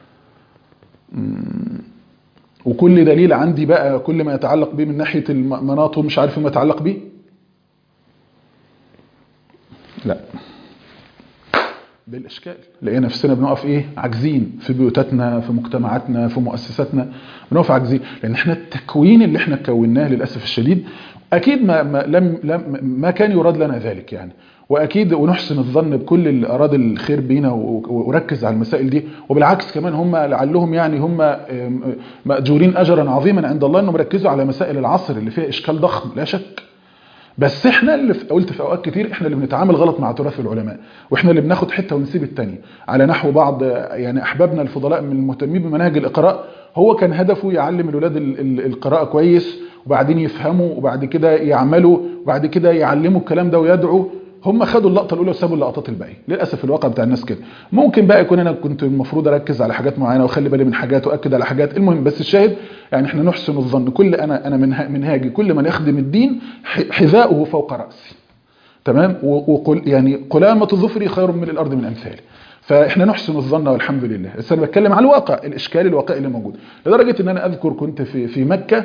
[SPEAKER 3] وكل دليل عندي بقى كل ما يتعلق به من ناحيه المناط ومش عارف ما يتعلق به لا بالاشكال لقينا نفسنا بنقف ايه عاجزين في بيوتاتنا في مجتمعاتنا في مؤسساتنا بنقف عاجزين لان احنا التكوين اللي احنا كوناه للاسف الشديد اكيد ما, ما لم لم ما كان يراد لنا ذلك يعني واكيد ونحسن الظن بكل اللي اراد الخير بينا وركز على المسائل دي وبالعكس كمان هم لعلهم يعني هم ماجورين اجرا عظيما عند الله انهم ركزوا على مسائل العصر اللي فيها اشكال ضخم لا شك بس احنا اللي قلت في اوقات كتير احنا اللي بنتعامل غلط مع تراث العلماء واحنا اللي بناخد حته ونسيب الثانيه على نحو بعض يعني احبابنا الفضلاء من المهتمين بمناهج الاقراء هو كان هدفه يعلم الولاد القراءه كويس وبعدين يفهموا وبعد كده يعملوا وبعد كده يعلموا الكلام ده ويدعوا هم خدوا اللقطه الاولى وسابوا اللقطات الباقيه للاسف الواقع بتاع الناس كده ممكن بقى يكون انا كنت المفروض اركز على حاجات معينه واخلي بالي من حاجات واكد على حاجات المهم بس الشاهد يعني احنا نحسن الظن كل انا انا منهاجي كل من يخدم الدين حذاؤه فوق راسي تمام وقل يعني قلامه ظفري خير من الارض من امثالي فاحنا نحسن الظن والحمد لله بس انا بتكلم على الواقع الاشكال الواقعي اللي موجود لدرجه ان انا اذكر كنت في في مكه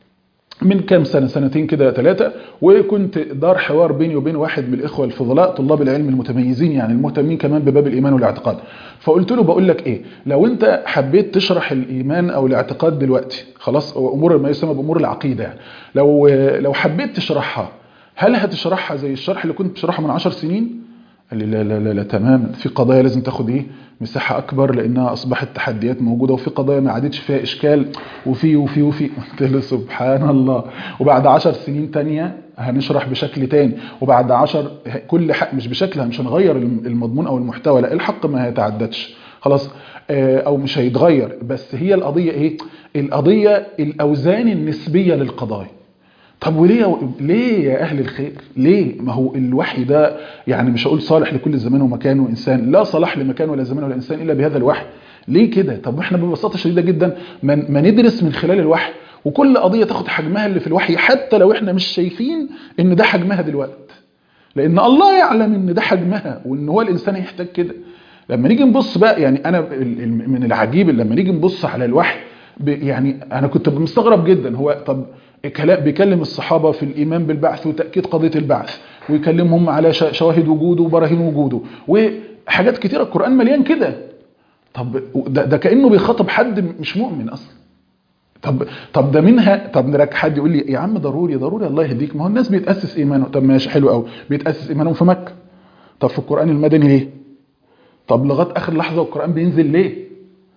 [SPEAKER 3] من كام سنة سنتين كده ثلاثة وكنت دار حوار بيني وبين واحد من الإخوة الفضلاء طلاب العلم المتميزين يعني المهتمين كمان بباب الإيمان والاعتقاد فقلت له بقول لك إيه لو أنت حبيت تشرح الإيمان أو الاعتقاد دلوقتي خلاص أمور ما يسمى بأمور العقيدة يعني لو لو حبيت تشرحها هل هتشرحها زي الشرح اللي كنت بشرحه من عشر سنين قال لي لا لا لا, لا تماما في قضايا لازم تاخد ايه مساحة أكبر لأنها أصبحت تحديات موجودة وفي قضايا ما عادتش فيها إشكال وفي وفي وفي قلت له سبحان الله وبعد عشر سنين تانية هنشرح بشكل تاني وبعد عشر كل حق مش بشكل مش هنغير المضمون أو المحتوى لا الحق ما هيتعددش خلاص أو مش هيتغير بس هي القضية إيه القضية الأوزان النسبية للقضايا طب وليه ليه يا اهل الخير ليه ما هو الوحي ده يعني مش هقول صالح لكل زمان ومكان وانسان لا صلاح لمكان ولا زمان ولا انسان الا بهذا الوحي ليه كده طب احنا ببساطه شديده جدا ما, ما ندرس من خلال الوحي وكل قضيه تاخد حجمها اللي في الوحي حتى لو احنا مش شايفين ان ده حجمها دلوقتي لان الله يعلم ان ده حجمها وان هو الانسان يحتاج كده لما نيجي نبص بقى يعني انا من العجيب لما نيجي نبص على الوحي يعني انا كنت مستغرب جدا هو طب بيكلم الصحابة في الإيمان بالبعث وتأكيد قضية البعث ويكلمهم على شواهد وجوده وبراهين وجوده وحاجات كتيرة القرآن مليان كده طب ده, ده كأنه بيخاطب حد مش مؤمن أصلا طب طب ده منها طب نراك حد يقول لي يا عم ضروري ضروري الله يهديك ما هو الناس بيتأسس إيمانه طب ماشي حلو قوي بيتأسس إيمانهم في مكة طب في القرآن المدني ليه طب لغايه آخر لحظة والقرآن بينزل ليه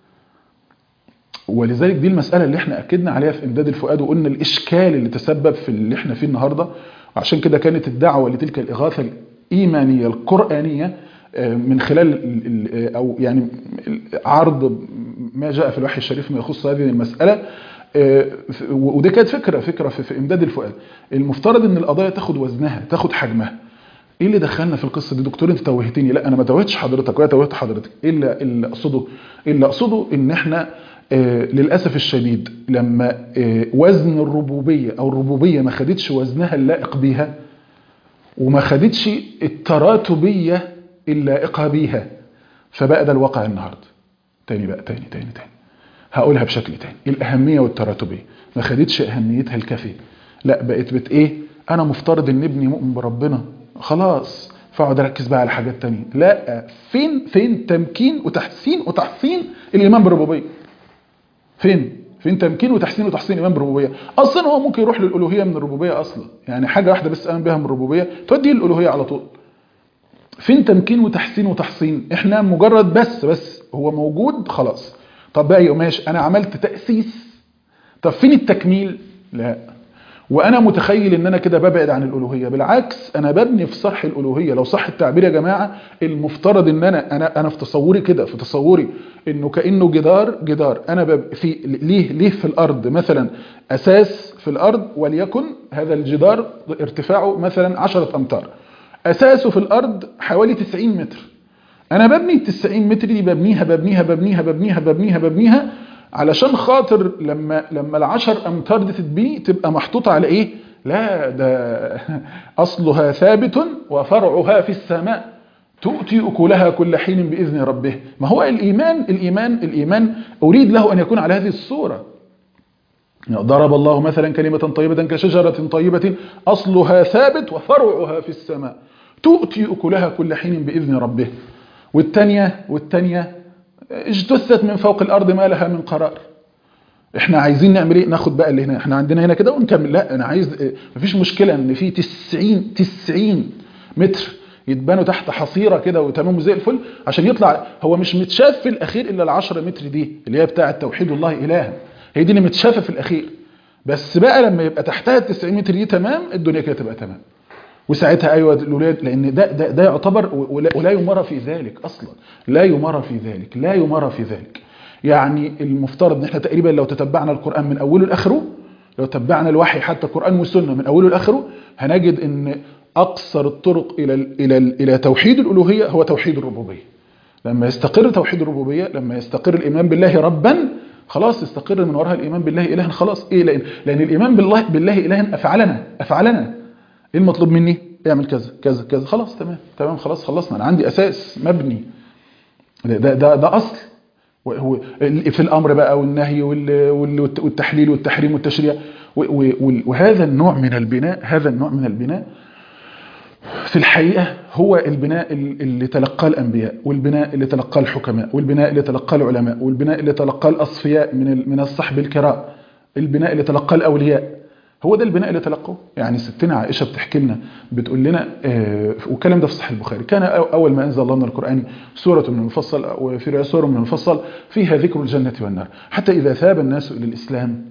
[SPEAKER 3] ولذلك دي المسألة اللي احنا أكدنا عليها في إمداد الفؤاد وقلنا الإشكال اللي تسبب في اللي احنا فيه النهاردة عشان كده كانت الدعوة لتلك الإغاثة الإيمانية القرآنية من خلال أو يعني عرض ما جاء في الوحي الشريف ما يخص هذه المسألة ودي كانت فكرة فكرة في إمداد الفؤاد المفترض إن القضايا تاخد وزنها تاخد حجمها ايه اللي دخلنا في القصه دي دكتور انت توهتني لا انا ما توهتش حضرتك ولا توهت حضرتك ايه اللي, اللي اقصده اللي اقصده ان احنا آه للأسف الشديد لما آه وزن الربوبية أو الربوبية ما خدتش وزنها اللائق بيها وما خدتش التراتبية اللائقة بيها فبقى ده الواقع النهاردة تاني بقى تاني تاني تاني هقولها بشكل تاني الأهمية والتراتبية ما خدتش أهميتها الكافية لا بقت بت إيه أنا مفترض إن ابني مؤمن بربنا خلاص فاقعد اركز بقى على حاجات تانية لا فين فين تمكين وتحسين وتحسين الايمان بالربوبيه فين فين تمكين وتحسين وتحسين ايمان بالربوبيه اصلا هو ممكن يروح للالوهيه من الربوبيه اصلا يعني حاجه واحده بس امن بها من الربوبيه توديه للالوهيه على طول فين تمكين وتحسين وتحسين احنا مجرد بس بس هو موجود خلاص طب بقى ماشي انا عملت تاسيس طب فين التكميل لا وانا متخيل ان انا كده ببعد عن الالوهيه بالعكس انا ببني في صح الالوهيه لو صح التعبير يا جماعه المفترض ان انا انا انا في تصوري كده في تصوري انه كانه جدار جدار انا في ليه ليه في الارض مثلا اساس في الارض وليكن هذا الجدار ارتفاعه مثلا 10 امتار اساسه في الارض حوالي 90 متر انا ببني ال 90 متر دي ببنيها ببنيها ببنيها ببنيها ببنيها ببنيها علشان خاطر لما لما العشر امتار دي تتبني تبقى محطوطه على ايه لا ده اصلها ثابت وفرعها في السماء تؤتي اكلها كل حين باذن ربه ما هو الايمان الايمان الايمان اريد له ان يكون على هذه الصوره ضرب الله مثلا كلمة طيبة كشجرة طيبة أصلها ثابت وفرعها في السماء تؤتي أكلها كل حين بإذن ربه والتانية والتانية اجتثت من فوق الارض ما لها من قرار احنا عايزين نعمل ايه ناخد بقى اللي هنا احنا عندنا هنا كده ونكمل لا انا عايز اه، مفيش مشكله ان في 90 90 متر يتبنوا تحت حصيره كده وتمام زي الفل عشان يطلع هو مش متشاف في الاخير الا ال 10 متر دي اللي هي بتاعه توحيد الله الها هي دي اللي متشافه في الاخير بس بقى لما يبقى تحتها ال 90 متر دي تمام الدنيا كده تبقى تمام وساعتها ايوه الولاد لان ده ده, ده يعتبر ولا, ولا يمر في ذلك اصلا لا يمر في ذلك لا يمر في ذلك يعني المفترض ان احنا تقريبا لو تتبعنا القران من اوله لاخره لو تبعنا الوحي حتى القران والسنه من اوله لاخره هنجد ان اقصر الطرق الى ال الى ال الى توحيد الالوهيه هو توحيد الربوبيه لما يستقر توحيد الربوبيه لما يستقر الايمان بالله ربا خلاص يستقر من وراها الايمان بالله الها خلاص ايه لان لان الايمان بالله بالله الها افعلنا افعلنا ايه المطلوب مني اعمل كذا كذا كذا خلاص تمام تمام خلاص خلصنا انا عندي اساس مبني ده ده ده, ده اصل وهو في الامر بقى والنهي وال- وال- والتحليل والتحريم والتشريع و- و- وهذا النوع من البناء هذا النوع من البناء في الحقيقة هو البناء اللي تلقاه الأنبياء والبناء اللي تلقاه الحكماء والبناء اللي تلقاه العلماء والبناء اللي تلقاه الأصفياء من ال- من الصحب الكرام البناء اللي تلقاه الأولياء هو ده البناء اللي تلقوه يعني ستنا عائشة بتحكي لنا بتقول لنا آه، والكلام ده في صحيح البخاري كان أو- أول ما أنزل الله من القرآن سورة من المفصل وفي رواية سورة من المفصل فيها ذكر الجنة والنار حتى إذا ثاب الناس إلى الإسلام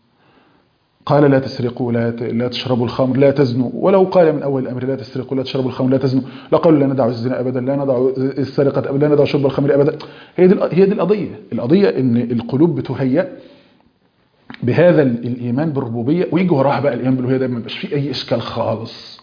[SPEAKER 3] قال لا تسرقوا لا ت- لا تشربوا الخمر لا تزنوا ولو قال من اول الامر لا تسرقوا لا تشربوا الخمر لا تزنوا لقالوا لا ندع الزنا ابدا لا ندع السرقه ابدا لا ندع شرب الخمر ابدا هي دي الق- هي دي القضيه القضيه ان القلوب بتهيأ بهذا ال- الايمان بالربوبيه ويجي وراها بقى الايمان بالالوهيه ده ما يبقاش فيه اي اشكال خالص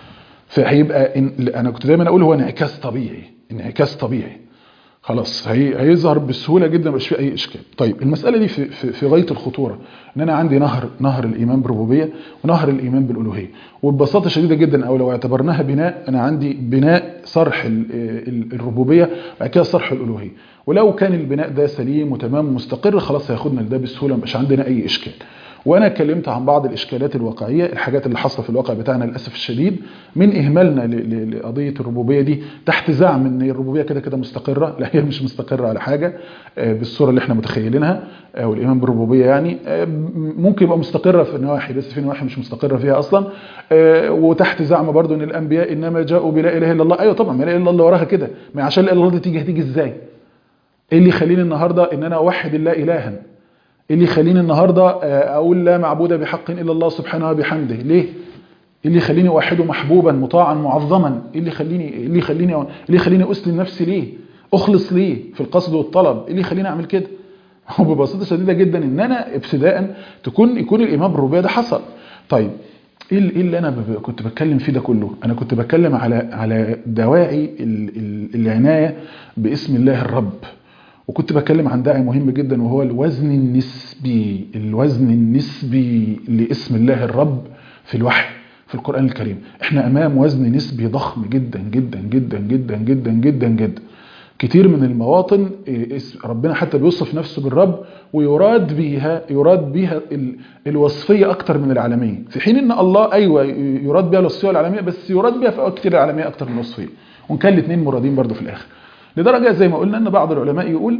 [SPEAKER 3] فهيبقى إن انا كنت دايما اقول هو انعكاس طبيعي انعكاس طبيعي خلاص هي هيظهر بسهوله جدا مش في اي اشكال طيب المساله دي في, في, في غايه الخطوره ان انا عندي نهر نهر الايمان بالربوبيه ونهر الايمان بالالوهيه وببساطه شديده جدا او لو اعتبرناها بناء انا عندي بناء صرح ال- ال- الربوبيه بعد كده صرح الالوهيه ولو كان البناء ده سليم وتمام مستقر خلاص هياخدنا لده بسهوله مش عندنا اي اشكال وانا اتكلمت عن بعض الاشكالات الواقعيه الحاجات اللي حاصله في الواقع بتاعنا للاسف الشديد من اهمالنا ل- ل- لقضيه الربوبيه دي تحت زعم ان الربوبيه كده كده مستقره لا هي مش مستقره على حاجه آه، بالصوره اللي احنا متخيلينها آه، والايمان بالربوبيه يعني آه، م- ممكن يبقى مستقره في نواحي بس في نواحي مش مستقره فيها اصلا آه، وتحت زعم برضو ان الانبياء انما جاءوا بلا اله الا الله ايوه طبعا ما لا اله الا الله وراها كده ما عشان لا اله الا الله دي تيجي هتيجي ازاي ايه اللي يخليني النهارده ان انا اوحد الله الها ايه اللي يخليني النهارده آه، اقول لا معبود بحق الا الله سبحانه وبحمده ليه ايه اللي يخليني اوحده محبوبا مطاعا معظما ايه اللي يخليني ايه اللي يخليني ايه اللي يخليني اسلم نفسي ليه اخلص ليه في القصد والطلب ايه اللي يخليني اعمل كده هو ببساطه شديده جدا ان انا ابتداء تكون يكون الايمان بالربوبيه ده حصل طيب ايه اللي, إيه اللي انا ب- كنت بتكلم فيه ده كله انا كنت بتكلم على على دواعي ال- ال- العنايه باسم الله الرب وكنت بتكلم عن داعي مهم جدا وهو الوزن النسبي الوزن النسبي لاسم الله الرب في الوحي في القرآن الكريم احنا امام وزن نسبي ضخم جدا جدا جدا جدا جدا جدا جدا كتير من المواطن إيه، اس- ربنا حتى بيوصف نفسه بالرب ويراد بيها يراد بيها ال- الوصفيه اكتر من العالميه في حين ان الله ايوه يراد بيها الوصفيه العالميه بس يراد بيها في اوقات كتير العالميه اكتر من الوصفيه وان كان الاثنين مرادين برضو في الاخر لدرجه زي ما قلنا ان بعض العلماء يقول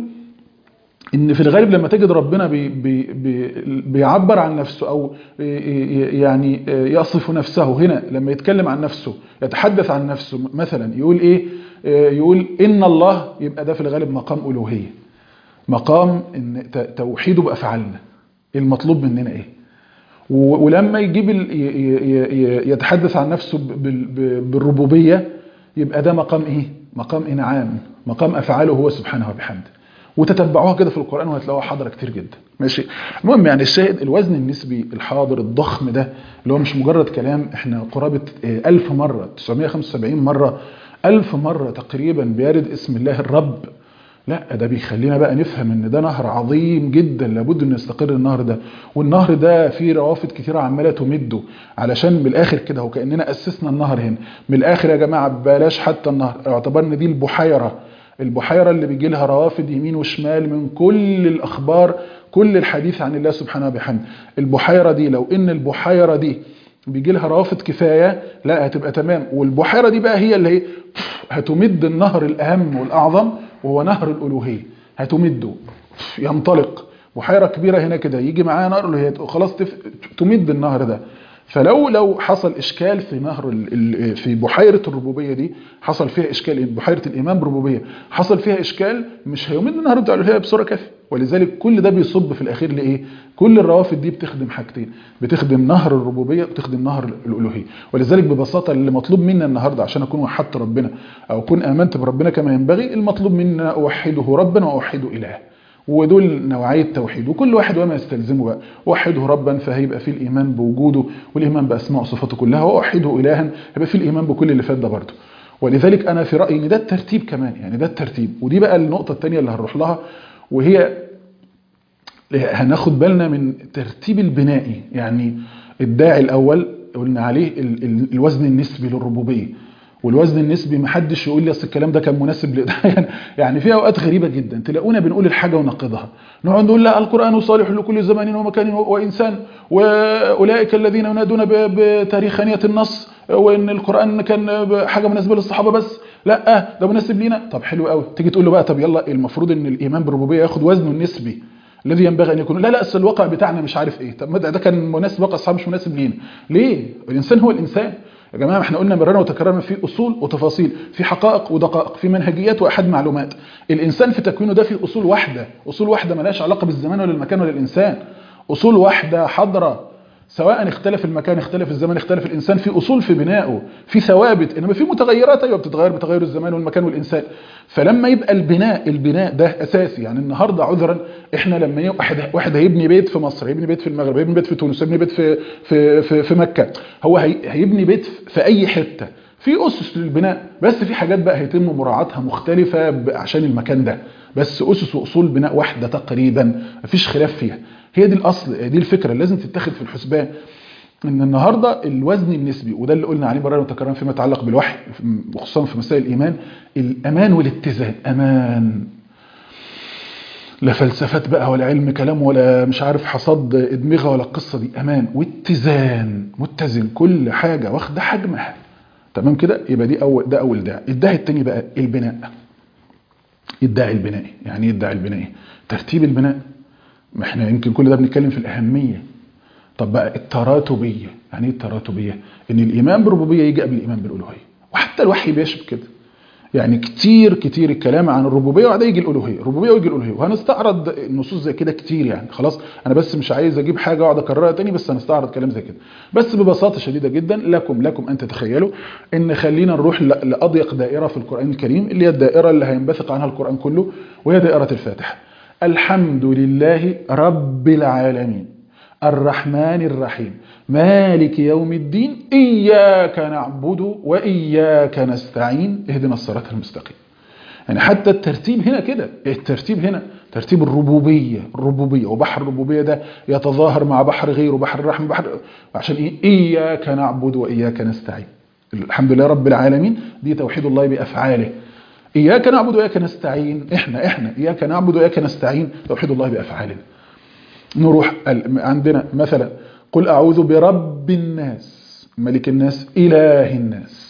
[SPEAKER 3] ان في الغالب لما تجد ربنا بي بي بي بيعبر عن نفسه او يعني يصف نفسه هنا لما يتكلم عن نفسه يتحدث عن نفسه مثلا يقول ايه يقول ان الله يبقى ده في الغالب مقام الوهيه مقام ان ت- توحيده بافعالنا المطلوب مننا ايه و- ولما يجيب ال- ي- ي- ي- يتحدث عن نفسه ب- بال- ب- بالربوبيه يبقى ده مقام ايه مقام انعام مقام افعاله هو سبحانه وبحمده وتتبعوها كده في القرآن وهتلاقوها حاضرة كتير جدا ماشي المهم يعني الشاهد الوزن النسبي الحاضر الضخم ده اللي هو مش مجرد كلام احنا قرابة آه، ألف مرة 975 مرة ألف مرة تقريبا بيرد اسم الله الرب لا ده بيخلينا بقى نفهم ان ده نهر عظيم جدا لابد ان يستقر النهر ده والنهر ده فيه روافد كتيره عماله تمده علشان من الاخر كده هو كاننا اسسنا النهر هنا من الاخر يا جماعه بلاش حتى النهر اعتبرنا دي البحيره البحيره اللي بيجي لها روافد يمين وشمال من كل الاخبار كل الحديث عن الله سبحانه وبحمده البحيره دي لو ان البحيره دي بيجي لها روافد كفايه لا هتبقى تمام والبحيره دي بقى هي اللي هي هتمد النهر الاهم والاعظم وهو نهر الالوهيه هتمده ينطلق بحيره كبيره هنا كده يجي معاها نهر الالوهيه خلاص تف... تمد النهر ده فلو لو حصل اشكال في نهر ال- ال- في بحيره الربوبيه دي حصل فيها اشكال بحيره الايمان بربوبيه حصل فيها اشكال مش هيمد النهر بتاع الالوهيه بصوره كافيه ولذلك كل ده بيصب في الاخير لايه كل الروافد دي بتخدم حاجتين بتخدم نهر الربوبيه وبتخدم نهر الالوهيه ولذلك ببساطه اللي مطلوب منا النهارده عشان اكون وحدت ربنا او اكون امنت بربنا كما ينبغي المطلوب منا اوحده ربا واوحده اله ودول نوعية توحيد وكل واحد وما يستلزمه بقى وحده ربا فهيبقى فيه الإيمان بوجوده والإيمان بأسماء وصفاته كلها ووحده إلها هيبقى فيه الإيمان بكل اللي فات ده برضه ولذلك أنا في رأيي إن ده الترتيب كمان يعني ده الترتيب ودي بقى النقطة الثانية اللي هنروح لها وهي هناخد بالنا من ترتيب البنائي يعني الداعي الأول قلنا عليه ال- ال- الوزن النسبي للربوبية والوزن النسبي محدش يقول لي اصل الكلام ده كان مناسب ل... يعني يعني في اوقات غريبه جدا تلاقونا بنقول الحاجه ونقضها نقعد نقول لا القران صالح لكل زمان ومكان وانسان واولئك الذين ينادون ب... بتاريخانيه النص وان القران كان حاجه مناسبه للصحابه بس لا ده مناسب لينا طب حلو قوي تيجي تقول له بقى طب يلا المفروض ان الايمان بالربوبيه ياخد وزنه النسبي الذي ينبغي ان يكون لا لا اصل الواقع بتاعنا مش عارف ايه طب ما ده ده كان مناسب واقع الصحابه مش مناسب لينا ليه الانسان هو الانسان يا جماعه احنا قلنا مرارا وتكررنا في اصول وتفاصيل في حقائق ودقائق في منهجيات واحاد معلومات الانسان في تكوينه ده في اصول واحده اصول واحده ملهاش علاقه بالزمان ولا المكان ولا الانسان اصول واحده حاضره سواء اختلف المكان اختلف الزمان اختلف الانسان في اصول في بنائه في ثوابت انما في متغيرات ايوه بتتغير بتغير الزمان والمكان والانسان فلما يبقى البناء البناء ده اساسي يعني النهارده عذرا احنا لما ي- واحد واحد هيبني بيت في مصر هيبني بيت في المغرب هيبني بيت في تونس هيبني بيت في في في, في مكه هو هي هيبني بيت في اي حته في اسس للبناء بس في حاجات بقى هيتم مراعاتها مختلفه ب- عشان المكان ده بس اسس واصول بناء واحده تقريبا مفيش خلاف فيها هي دي الاصل دي الفكره اللي لازم تتاخد في الحسبان ان النهارده الوزن النسبي وده اللي قلنا عليه مرارا وتكرارا فيما يتعلق بالوحي وخصوصا في مسائل الايمان الامان والاتزان امان لا فلسفات بقى ولا علم كلام ولا مش عارف حصاد ادمغه ولا القصه دي امان واتزان متزن كل حاجه واخده حجمها تمام كده يبقى دي اول ده اول داعي الداعي الثاني بقى البناء الداعي البنائي يعني ايه الداعي البنائي ترتيب البناء ما احنا يمكن كل ده بنتكلم في الاهميه طب بقى التراتبيه يعني ايه التراتبيه ان الايمان بالربوبيه يجي قبل الايمان بالالوهيه وحتى الوحي بيشبه كده يعني كتير كتير الكلام عن الربوبيه وبعدين يجي الالوهيه الربوبيه ويجي الالوهيه وهنستعرض النصوص زي كده كتير يعني خلاص انا بس مش عايز اجيب حاجه واقعد اكررها تاني بس هنستعرض كلام زي كده بس ببساطه شديده جدا لكم لكم ان تتخيلوا ان خلينا نروح ل- لاضيق دائره في القران الكريم اللي هي الدائره اللي هينبثق عنها القران كله وهي دائره الفاتحه الحمد لله رب العالمين الرحمن الرحيم مالك يوم الدين إياك نعبد وإياك نستعين اهدنا الصراط المستقيم يعني حتى الترتيب هنا كده الترتيب هنا ترتيب الربوبية الربوبية وبحر الربوبية ده يتظاهر مع بحر غيره بحر الرحمة بحر عشان إيه إياك نعبد وإياك نستعين الحمد لله رب العالمين دي توحيد الله بأفعاله إياك نعبد وإياك نستعين إحنا إحنا إياك نعبد وإياك نستعين توحيد الله بأفعالنا نروح ال- عندنا مثلا قل أعوذ برب الناس ملك الناس إله الناس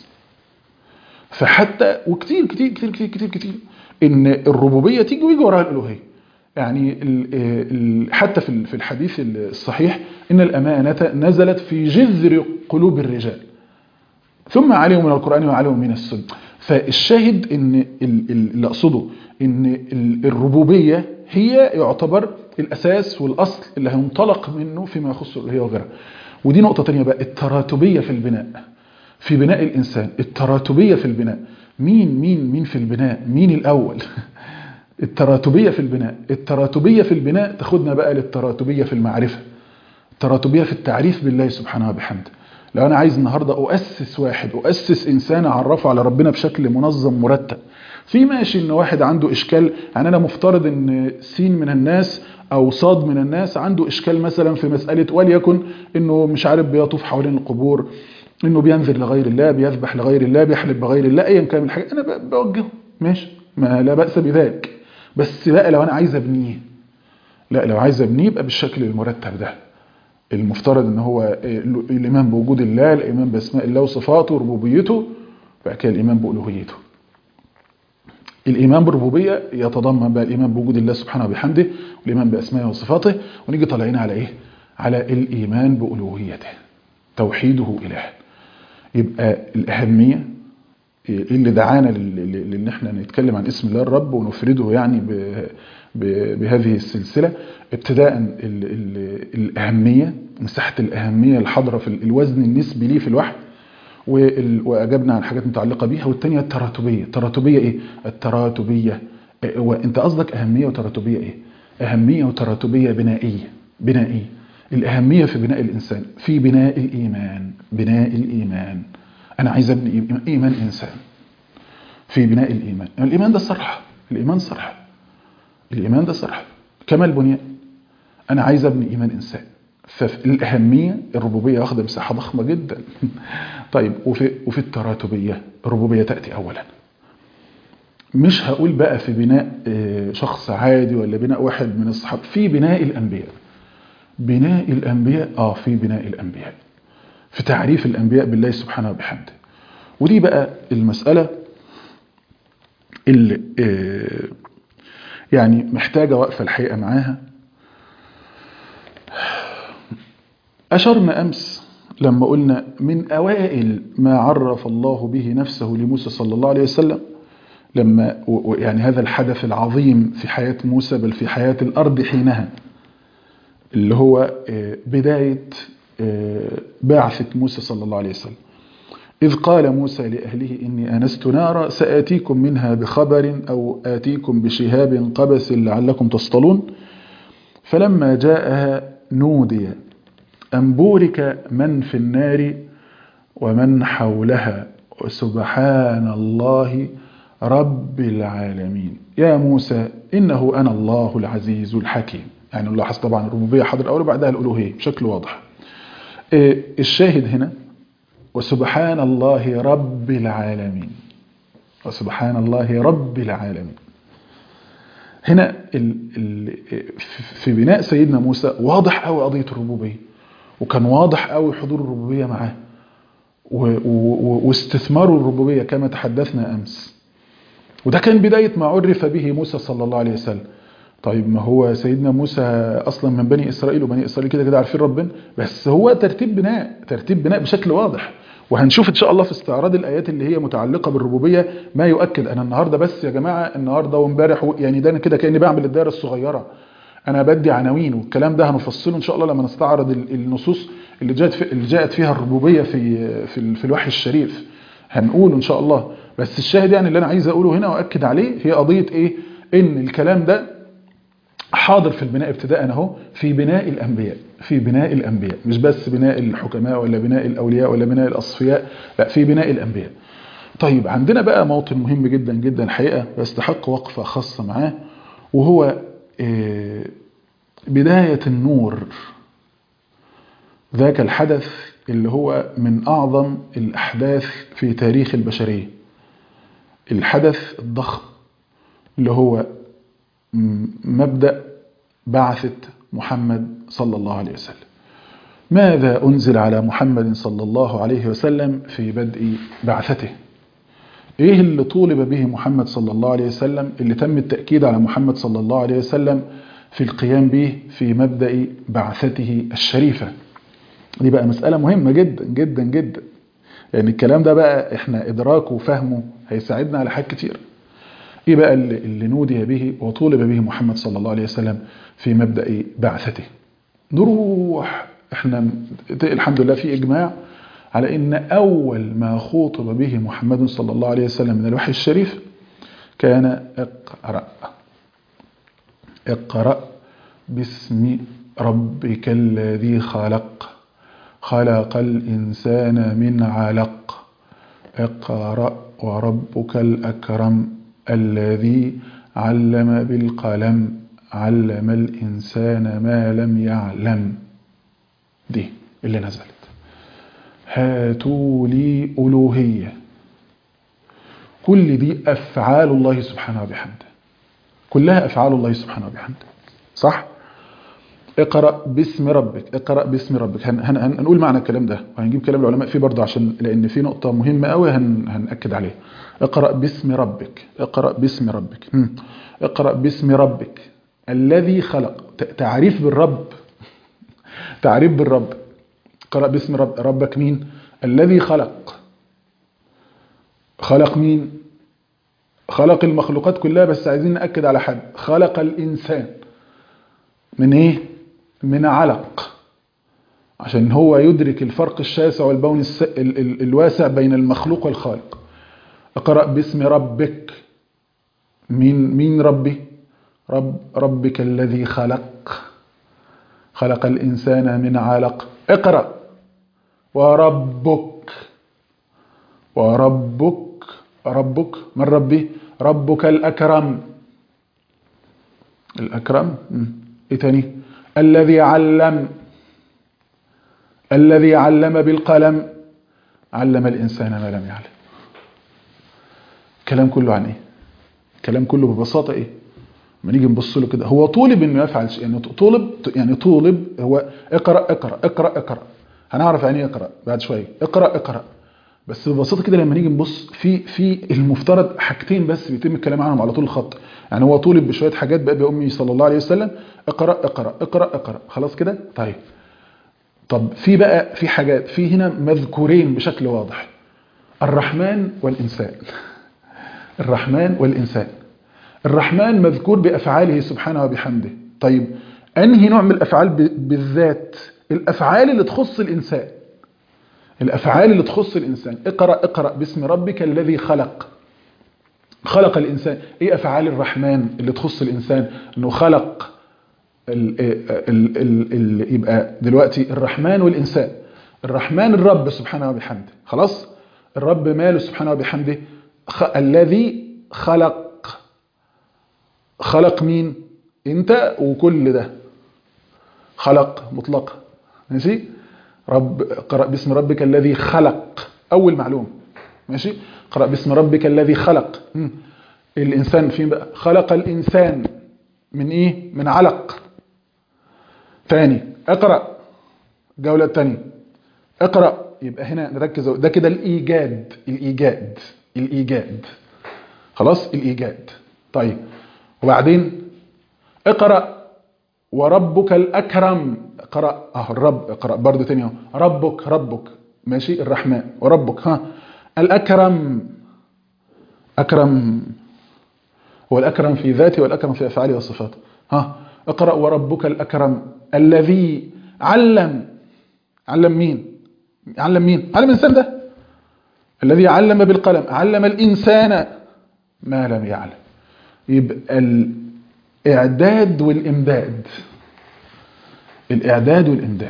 [SPEAKER 3] فحتى وكتير كتير كتير كتير كتير كتير ان الربوبيه تيجي ويجي وراها الالوهيه يعني ال ال حتى في ال- في الحديث الصحيح ان الامانه نزلت في جذر قلوب الرجال ثم عليهم من القرآن وعليهم من السنة فالشاهد ان ال- ال- اللي اقصده ان ال- الربوبية هي يعتبر الاساس والاصل اللي هينطلق منه فيما يخص الالوهية وغيرها ودي نقطة تانية بقى التراتبية في البناء في بناء الانسان التراتبية في البناء مين مين مين في البناء مين الاول التراتبية في البناء التراتبية في البناء تاخدنا بقى للتراتبية في المعرفة التراتبية في التعريف بالله سبحانه وبحمده لو أنا عايز النهاردة أؤسس واحد أؤسس إنسان أعرفه على ربنا بشكل منظم مرتب في ماشي إن واحد عنده إشكال يعني أنا مفترض إن سين من الناس أو صاد من الناس عنده إشكال مثلا في مسألة وليكن إنه مش عارف بيطوف حوالين القبور إنه بينذر لغير الله بيذبح لغير الله بيحلف بغير الله أيا كان من الحاجات أنا ب- بوجهه ماشي ما لا بأس بذلك بس بقى لو أنا عايز أبنيه لا لو عايز أبنيه يبقى بالشكل المرتب ده المفترض ان هو آه، الايمان بوجود الله الايمان باسماء الله وصفاته وربوبيته بعد كده الايمان بالوهيته الايمان بالربوبيه يتضمن بقى الايمان بوجود الله سبحانه وبحمده والايمان باسمائه وصفاته ونيجي طالعين على ايه على الايمان بالوهيته توحيده اله يبقى الاهميه ايه اللي دعانا لل- لل- لان احنا نتكلم عن اسم الله الرب ونفرده يعني ب- ب- بهذه السلسله ابتداء ال- ال- الاهميه مساحه الاهميه الحاضره في ال- الوزن النسبي ليه في الوحي وال- واجبنا عن حاجات متعلقه بيها والثانيه التراتبيه التراتبيه ايه التراتبيه إيه هو انت قصدك اهميه وتراتبيه ايه اهميه وتراتبيه بنائيه بنائيه الاهميه في بناء الانسان في بناء الايمان بناء الايمان انا عايز ابني إيمان- ايمان انسان في بناء الايمان الايمان ده صرح الايمان صرح الايمان ده صرح كما البنيان انا عايز ابني ايمان انسان فالاهميه الربوبيه واخده مساحه ضخمه جدا طيب وفي وفي التراتبيه الربوبيه تاتي اولا مش هقول بقى في بناء آه، شخص عادي ولا بناء واحد من الصحابه في بناء الانبياء بناء الانبياء اه في بناء الانبياء في تعريف الانبياء بالله سبحانه وبحمده ودي بقى المساله اللي آه، يعني محتاجه وقفه الحقيقه معاها أشرنا أمس لما قلنا من أوائل ما عرف الله به نفسه لموسى صلى الله عليه وسلم لما و- و- يعني هذا الحدث العظيم في حياة موسى بل في حياة الأرض حينها اللي هو آه، بداية آه، بعثة موسى صلى الله عليه وسلم إذ قال موسى لأهله إني أنست نارا سآتيكم منها بخبر أو آتيكم بشهاب قبس لعلكم تصطلون فلما جاءها نودي أن بورك من في النار ومن حولها وسبحان الله رب العالمين يا موسى إنه أنا الله العزيز الحكيم يعني نلاحظ طبعا الربوبية حاضر أول وبعدها الألوهية بشكل واضح إيه، الشاهد هنا وسبحان الله رب العالمين وسبحان الله رب العالمين هنا ال ال في بناء سيدنا موسى واضح قوي قضية الربوبية وكان واضح قوي حضور الربوبية معاه و- و- واستثمار الربوبية كما تحدثنا أمس وده كان بداية ما عرف به موسى صلى الله عليه وسلم طيب ما هو سيدنا موسى أصلا من بني إسرائيل وبني إسرائيل كده كده عارفين ربنا بس هو ترتيب بناء ترتيب بناء بشكل واضح وهنشوف إن شاء الله في استعراض الآيات اللي هي متعلقة بالربوبية ما يؤكد أنا النهاردة بس يا جماعة النهاردة وامبارح و- يعني ده أنا كده كأني بعمل الدائرة الصغيرة انا بدي عناوين والكلام ده هنفصله ان شاء الله لما نستعرض ال- النصوص اللي جاءت في اللي جاءت فيها الربوبيه في في, ال- في الوحي الشريف هنقول ان شاء الله بس الشاهد يعني اللي انا عايز اقوله هنا واكد عليه هي قضيه ايه ان الكلام ده حاضر في البناء ابتداء اهو في بناء الانبياء في بناء الانبياء مش بس بناء الحكماء ولا بناء الاولياء ولا بناء الاصفياء لا في بناء الانبياء طيب عندنا بقى موطن مهم جدا جدا الحقيقه يستحق وقفه خاصه معاه وهو آه، بداية النور ذاك الحدث اللي هو من أعظم الأحداث في تاريخ البشرية الحدث الضخم اللي هو م- مبدأ بعثة محمد صلى الله عليه وسلم ماذا أنزل على محمد صلى الله عليه وسلم في بدء بعثته ايه اللي طولب به محمد صلى الله عليه وسلم اللي تم التأكيد على محمد صلى الله عليه وسلم في القيام به في مبدأ بعثته الشريفة دي بقى مسألة مهمة جدا جدا جدا يعني الكلام ده بقى احنا ادراكه وفهمه هيساعدنا على حاجات كتير ايه بقى اللي, اللي نودي به وطولب به محمد صلى الله عليه وسلم في مبدأ بعثته نروح احنا الحمد لله في اجماع على ان اول ما خوطب به محمد صلى الله عليه وسلم من الوحي الشريف كان اقرأ اقرأ باسم ربك الذي خلق خلق الإنسان من علق اقرأ وربك الأكرم الذي علم بالقلم علم الإنسان ما لم يعلم دي اللي نزلت هاتوا لي ألوهية كل دي أفعال الله سبحانه وبحمده كلها أفعال الله سبحانه وبحمده صح؟ اقرأ باسم ربك اقرأ باسم ربك هن هن هنقول معنى الكلام ده وهنجيب كلام العلماء فيه برضه عشان لأن في نقطة مهمة قوي هن هنأكد عليها اقرأ باسم ربك اقرأ باسم ربك هم. اقرأ باسم ربك الذي خلق ت- تعريف بالرب تعريف بالرب اقرأ باسم رب ربك مين الذي خلق خلق مين خلق المخلوقات كلها بس عايزين نأكد على حد خلق الإنسان من ايه من علق عشان هو يدرك الفرق الشاسع والبون الس... ال... ال... الواسع بين المخلوق والخالق اقرأ باسم ربك مين مين ربي رب ربك الذي خلق خلق الإنسان من علق اقرأ وربك وربك ربك من ربي ربك الأكرم الأكرم مم. ايه تاني الذي علم الذي علم بالقلم علم الإنسان ما لم يعلم كلام كله عن ايه كلام كله ببساطة ايه ما نيجي نبص له كده هو طولب انه يفعل شيء يعني طولب يعني طولب هو اقرا اقرا اقرا اقرا هنعرف يعني ايه اقرا بعد شويه اقرا اقرا بس ببساطه كده لما نيجي نبص في في المفترض حاجتين بس بيتم الكلام عنهم على طول الخط يعني هو طولب بشويه حاجات بقى بامي صلى الله عليه وسلم اقرا اقرا اقرا اقرا خلاص كده طيب طب في بقى في حاجات في هنا مذكورين بشكل واضح الرحمن والانسان الرحمن والانسان الرحمن مذكور بافعاله سبحانه وبحمده طيب انهي نوع من الافعال ب- بالذات الافعال اللي تخص الانسان الافعال اللي تخص الانسان اقرا اقرا باسم ربك الذي خلق خلق الانسان ايه افعال الرحمن اللي تخص الانسان انه خلق ال ال ال ال يبقى دلوقتي الرحمن والانسان الرحمن الرب سبحانه وبحمده خلاص الرب ماله سبحانه وبحمده خ الذي خلق خلق مين انت وكل ده خلق مطلقه ماشي رب قرأ باسم ربك الذي خلق اول معلومه ماشي قرأ باسم ربك الذي خلق مم. الانسان فين بقى خلق الانسان من ايه من علق ثاني اقرأ الجولة الثانية اقرأ يبقى هنا نركز ده كده الإيجاد الإيجاد الإيجاد خلاص الإيجاد طيب وبعدين اقرأ وربك الأكرم اقرأ اه الرب اقرأ برضه تاني اهو ربك ربك ماشي الرحمن وربك ها الأكرم أكرم هو الأكرم في ذاته والأكرم في أفعاله وصفاته ها اقرأ وربك الأكرم الذي علم علم مين علم مين علم الإنسان ده الذي علم بالقلم علم الإنسان ما لم يعلم يبقى الإعداد والإمداد الإعداد والإمداد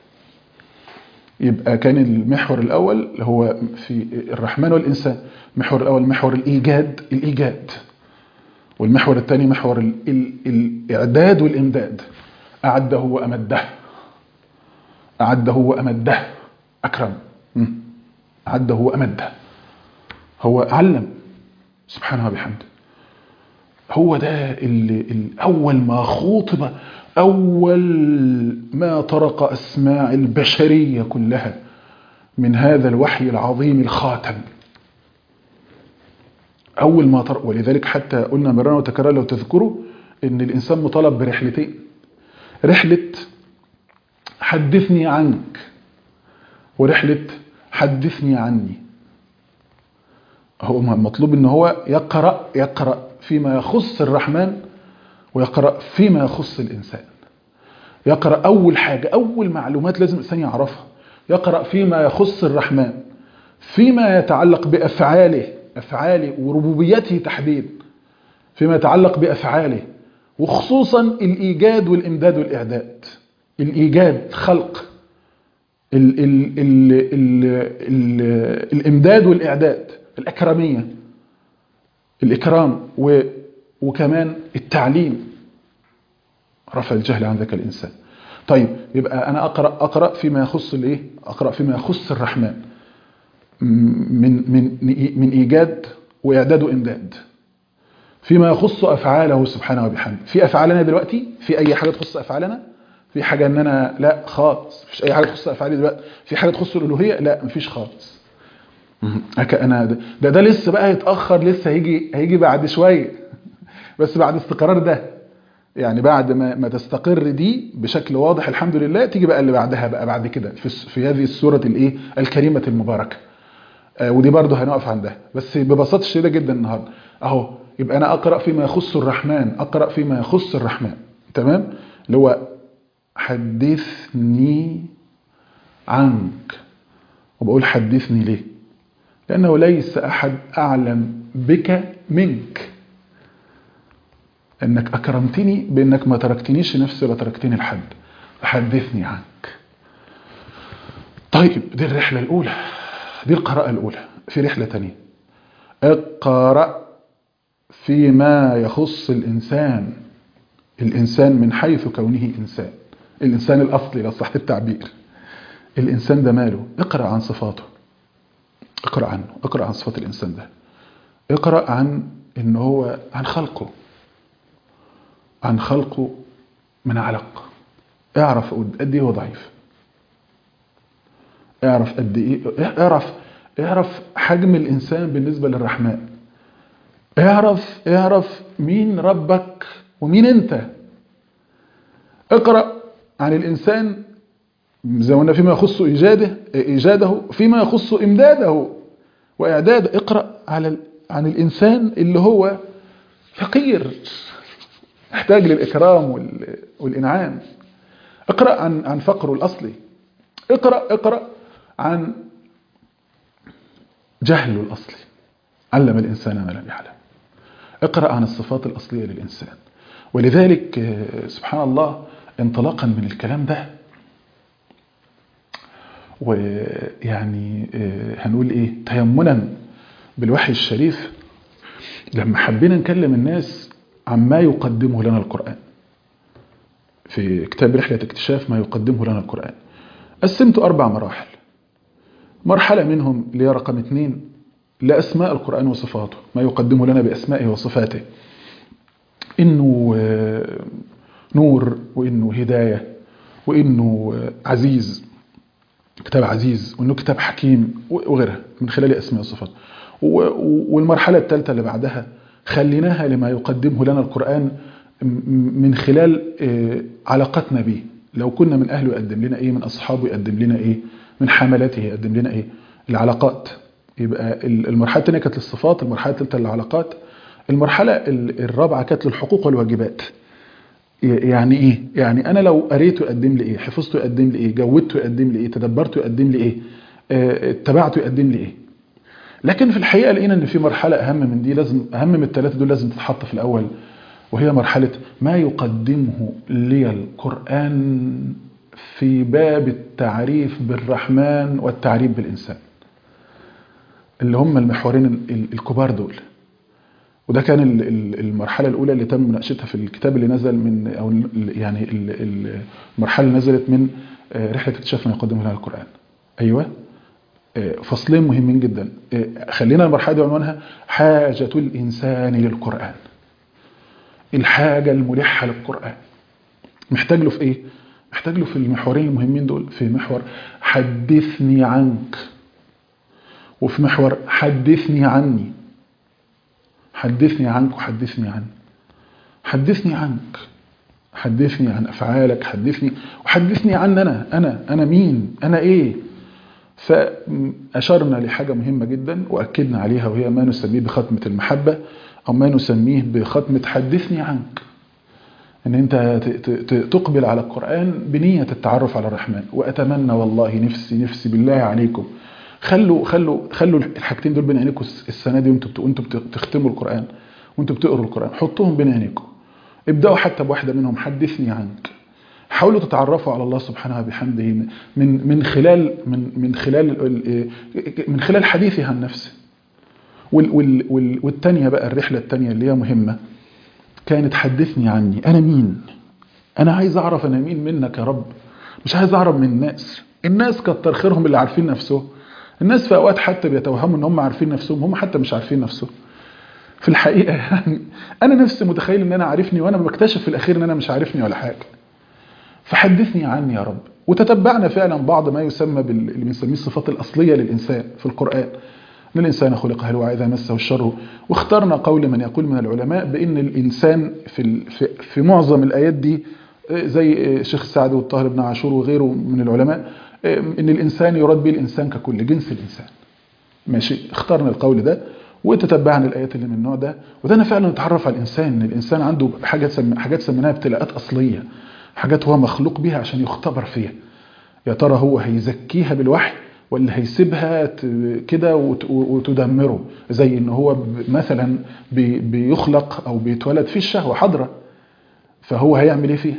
[SPEAKER 3] يبقى كان المحور الأول هو في الرحمن والإنسان المحور الأول محور الإيجاد الإيجاد والمحور الثاني محور ال ال الإعداد والإمداد أعده وأمده أعده وأمده أكرم أعده وأمده هو علم سبحانه وبحمده هو ده اللي الأول ما خوطب أول ما طرق أسماع البشرية كلها من هذا الوحي العظيم الخاتم أول ما طرق ولذلك حتى قلنا مرة وتكرر لو تذكروا إن الإنسان مطالب برحلتين رحلة حدثني عنك ورحلة حدثني عني هو مطلوب ان هو يقرأ يقرأ فيما يخص الرحمن ويقرأ فيما يخص الإنسان يقرأ أول حاجة أول معلومات لازم الإنسان يعرفها يقرأ فيما يخص الرحمن فيما يتعلق بأفعاله أفعاله وربوبيته تحديدا فيما يتعلق بأفعاله وخصوصا الإيجاد والإمداد والإعداد الإيجاد خلق ال ال ال ال ال الإمداد والإعداد الأكرمية الإكرام و وكمان التعليم رفع الجهل عن ذاك الإنسان طيب يبقى أنا أقرأ, أقرأ فيما يخص الإيه؟ أقرأ فيما يخص الرحمن من, من, من إيجاد وإعداد وإمداد فيما يخص أفعاله سبحانه وبحمده في أفعالنا دلوقتي في أي حاجة تخص أفعالنا في حاجه ان انا لا خالص مفيش اي حاجه تخص افعالي دلوقتي في حاجه تخص الالوهيه لا مفيش خالص هك انا ده, ده ده لسه بقى يتاخر لسه هيجي هيجي بعد شويه بس بعد استقرار ده يعني بعد ما ما تستقر دي بشكل واضح الحمد لله تيجي بقى اللي بعدها بقى بعد كده في الس- في هذه السوره الايه الكريمه المباركه آه، ودي برضه هنقف عندها بس ببساطه شديده جدا النهارده اهو يبقى انا اقرا فيما يخص الرحمن اقرا فيما يخص الرحمن تمام اللي هو حدثني عنك وبقول حدثني ليه لانه ليس احد اعلم بك منك انك اكرمتني بانك ما تركتنيش نفسي ولا تركتني لحد فحدثني عنك طيب دي الرحله الاولى دي القراءه الاولى في رحله تانية اقرا فيما يخص الانسان الانسان من حيث كونه انسان الانسان الاصلي لو صحت التعبير الانسان ده ماله اقرا عن صفاته اقرا عنه اقرا عن صفات الانسان ده اقرا عن ان هو عن خلقه عن خلقه من علق اعرف قد ايه هو ضعيف اعرف قد ايه اعرف اعرف حجم الانسان بالنسبه للرحمن اعرف اعرف مين ربك ومين انت اقرا عن الانسان زي ما قلنا فيما يخص ايجاده ايجاده فيما يخص امداده واعداده اقرا على ال- عن الانسان اللي هو فقير يحتاج للاكرام وال- والانعام اقرا عن عن فقره الاصلي اقرا اقرا عن جهله الاصلي علم الانسان ما لم يعلم اقرا عن الصفات الاصليه للانسان ولذلك آه، سبحان الله انطلاقا من الكلام ده ويعني آه، هنقول ايه تيمنا بالوحي الشريف لما حبينا نكلم الناس عما يقدمه لنا القرآن في كتاب رحلة اكتشاف ما يقدمه لنا القرآن قسمته أربع مراحل مرحلة منهم اللي هي رقم اثنين لأسماء القرآن وصفاته ما يقدمه لنا بأسمائه وصفاته إنه آه، نور وإنه هداية وإنه آه، عزيز كتاب عزيز وإنه كتاب حكيم وغيرها من خلال أسماء وصفاته و- و- والمرحلة الثالثة اللي بعدها خليناها لما يقدمه لنا القرآن م- من خلال آه، علاقتنا به لو كنا من أهله يقدم لنا إيه من أصحابه يقدم لنا إيه من حملاته يقدم لنا إيه العلاقات يبقى ال- المرحلة الثانية كانت للصفات المرحلة الثالثة للعلاقات المرحلة ال- الرابعة كانت للحقوق والواجبات يعني ايه يعني انا لو قريته يقدم لي ايه حفظته يقدم لي ايه جودته يقدم لي ايه تدبرته يقدم لي ايه آه، اتبعته يقدم لي ايه لكن في الحقيقه لقينا ان في مرحله اهم من دي لازم اهم من الثلاثه دول لازم تتحط في الاول وهي مرحله ما يقدمه لي القران في باب التعريف بالرحمن والتعريف بالانسان اللي هم المحورين ال- الكبار دول وده كان ال- ال- المرحلة الأولى اللي تم مناقشتها في الكتاب اللي نزل من أو ال- يعني ال- ال- المرحلة اللي نزلت من آه، رحلة اكتشاف ما يقدمه لنا القرآن. أيوه آه، فصلين مهمين جدا آه، خلينا المرحلة دي عنوانها حاجة الإنسان للقرآن. الحاجة الملحة للقرآن. محتاج له في إيه؟ محتاج له في المحورين المهمين دول في محور حدثني عنك وفي محور حدثني عني حدثني عنك وحدثني عني حدثني عنك حدثني عن افعالك حدثني وحدثني عن انا انا انا مين انا ايه فاشرنا لحاجه مهمه جدا واكدنا عليها وهي ما نسميه بختمه المحبه او ما نسميه بختمه حدثني عنك ان انت ت- ت- ت- تقبل على القران بنيه التعرف على الرحمن واتمنى والله نفسي نفسي بالله عليكم خلوا خلوا خلوا الحاجتين دول بين عينيكم السنه دي وانتوا بت- وانتوا بتختموا القران وانتوا بتقروا القران حطوهم بين عينيكم ابداوا حتى بواحده منهم حدثني عنك حاولوا تتعرفوا على الله سبحانه وبحمده من من خلال من من خلال ال- من خلال حديثي عن نفسه وال وال وال والتانية بقى الرحلة التانية اللي هي مهمة كانت حدثني عني أنا مين أنا عايز أعرف أنا مين منك يا رب مش عايز أعرف من الناس الناس كتر خيرهم اللي عارفين نفسهم الناس في أوقات حتى بيتوهموا إن هم عارفين نفسهم هم حتى مش عارفين نفسهم في الحقيقة يعني أنا نفسي متخيل إن أنا عارفني وأنا بكتشف في الأخير إن أنا مش عارفني ولا حاجة فحدثني عني يا رب وتتبعنا فعلا بعض ما يسمى بال... اللي بنسميه الصفات الأصلية للإنسان في القرآن أن الإنسان خلق هلوعا إذا مسه الشر واخترنا قول من يقول من العلماء بأن الإنسان في, ال... في... في معظم الآيات دي زي شيخ سعد والطاهر بن عاشور وغيره من العلماء ان الانسان يراد به الانسان ككل جنس الانسان ماشي اخترنا القول ده وتتبعنا الايات اللي من النوع ده وده فعلا نتعرف على الانسان ان الانسان عنده حاجات سم... حاجات سميناها ابتلاءات اصليه حاجات هو مخلوق بها عشان يختبر فيها يا ترى هو هيزكيها بالوحي ولا هيسيبها ت... كده وت... وتدمره زي ان هو ب... مثلا بي... بيخلق او بيتولد فيه الشهوه حاضره فهو هيعمل ايه فيها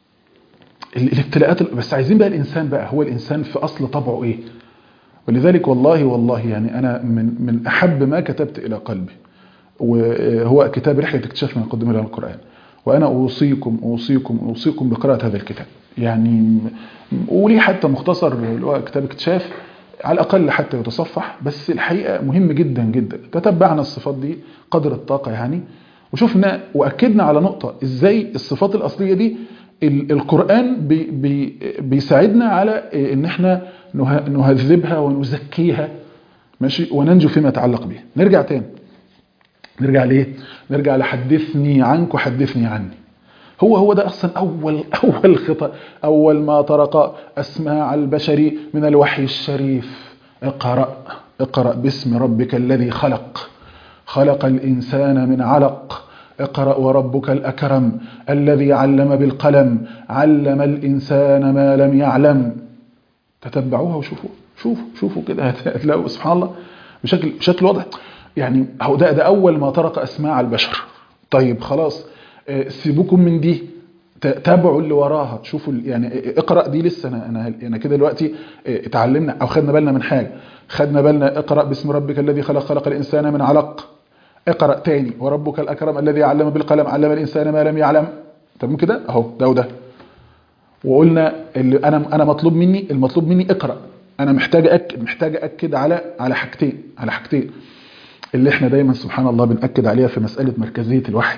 [SPEAKER 3] الابتلاءات بس عايزين بقى الانسان بقى هو الانسان في اصل طبعه ايه ولذلك والله والله يعني انا من من احب ما كتبت الى قلبي وهو كتاب رحله اكتشاف ما يقدم لنا القران وانا اوصيكم اوصيكم اوصيكم بقراءه هذا الكتاب يعني وليه حتى مختصر اللي هو كتاب اكتشاف على الاقل حتى يتصفح بس الحقيقه مهم جدا جدا تتبعنا الصفات دي قدر الطاقه يعني وشفنا واكدنا على نقطه ازاي الصفات الاصليه دي القرآن بي بي بيساعدنا على ان احنا نهذبها ونزكيها ماشي وننجو فيما يتعلق بها نرجع تاني نرجع ليه نرجع لحدثني عنك وحدثني عني هو هو ده اصلا اول اول خطا اول ما طرق اسماع البشر من الوحي الشريف اقرا اقرا باسم ربك الذي خلق خلق الانسان من علق اقرأ وربك الأكرم الذي علم بالقلم علم الإنسان ما لم يعلم تتبعوها وشوفوا شوفوا شوفوا كده هتلاقوا سبحان الله بشكل بشكل واضح يعني هو ده ده أول ما طرق أسماع البشر طيب خلاص سيبوكم من دي تابعوا اللي وراها تشوفوا يعني اقرا دي لسه انا انا انا كده دلوقتي اتعلمنا او خدنا بالنا من حاجه خدنا بالنا اقرا باسم ربك الذي خلق خلق الانسان من علق اقرأ تاني وربك الأكرم الذي علم بالقلم علم الإنسان ما لم يعلم تمام كده اهو ده وده وقلنا اللي انا انا مطلوب مني المطلوب مني اقرا انا محتاج اكد محتاج اكد على على حاجتين على حاجتين اللي احنا دايما سبحان الله بنأكد عليها في مسألة مركزية الوحي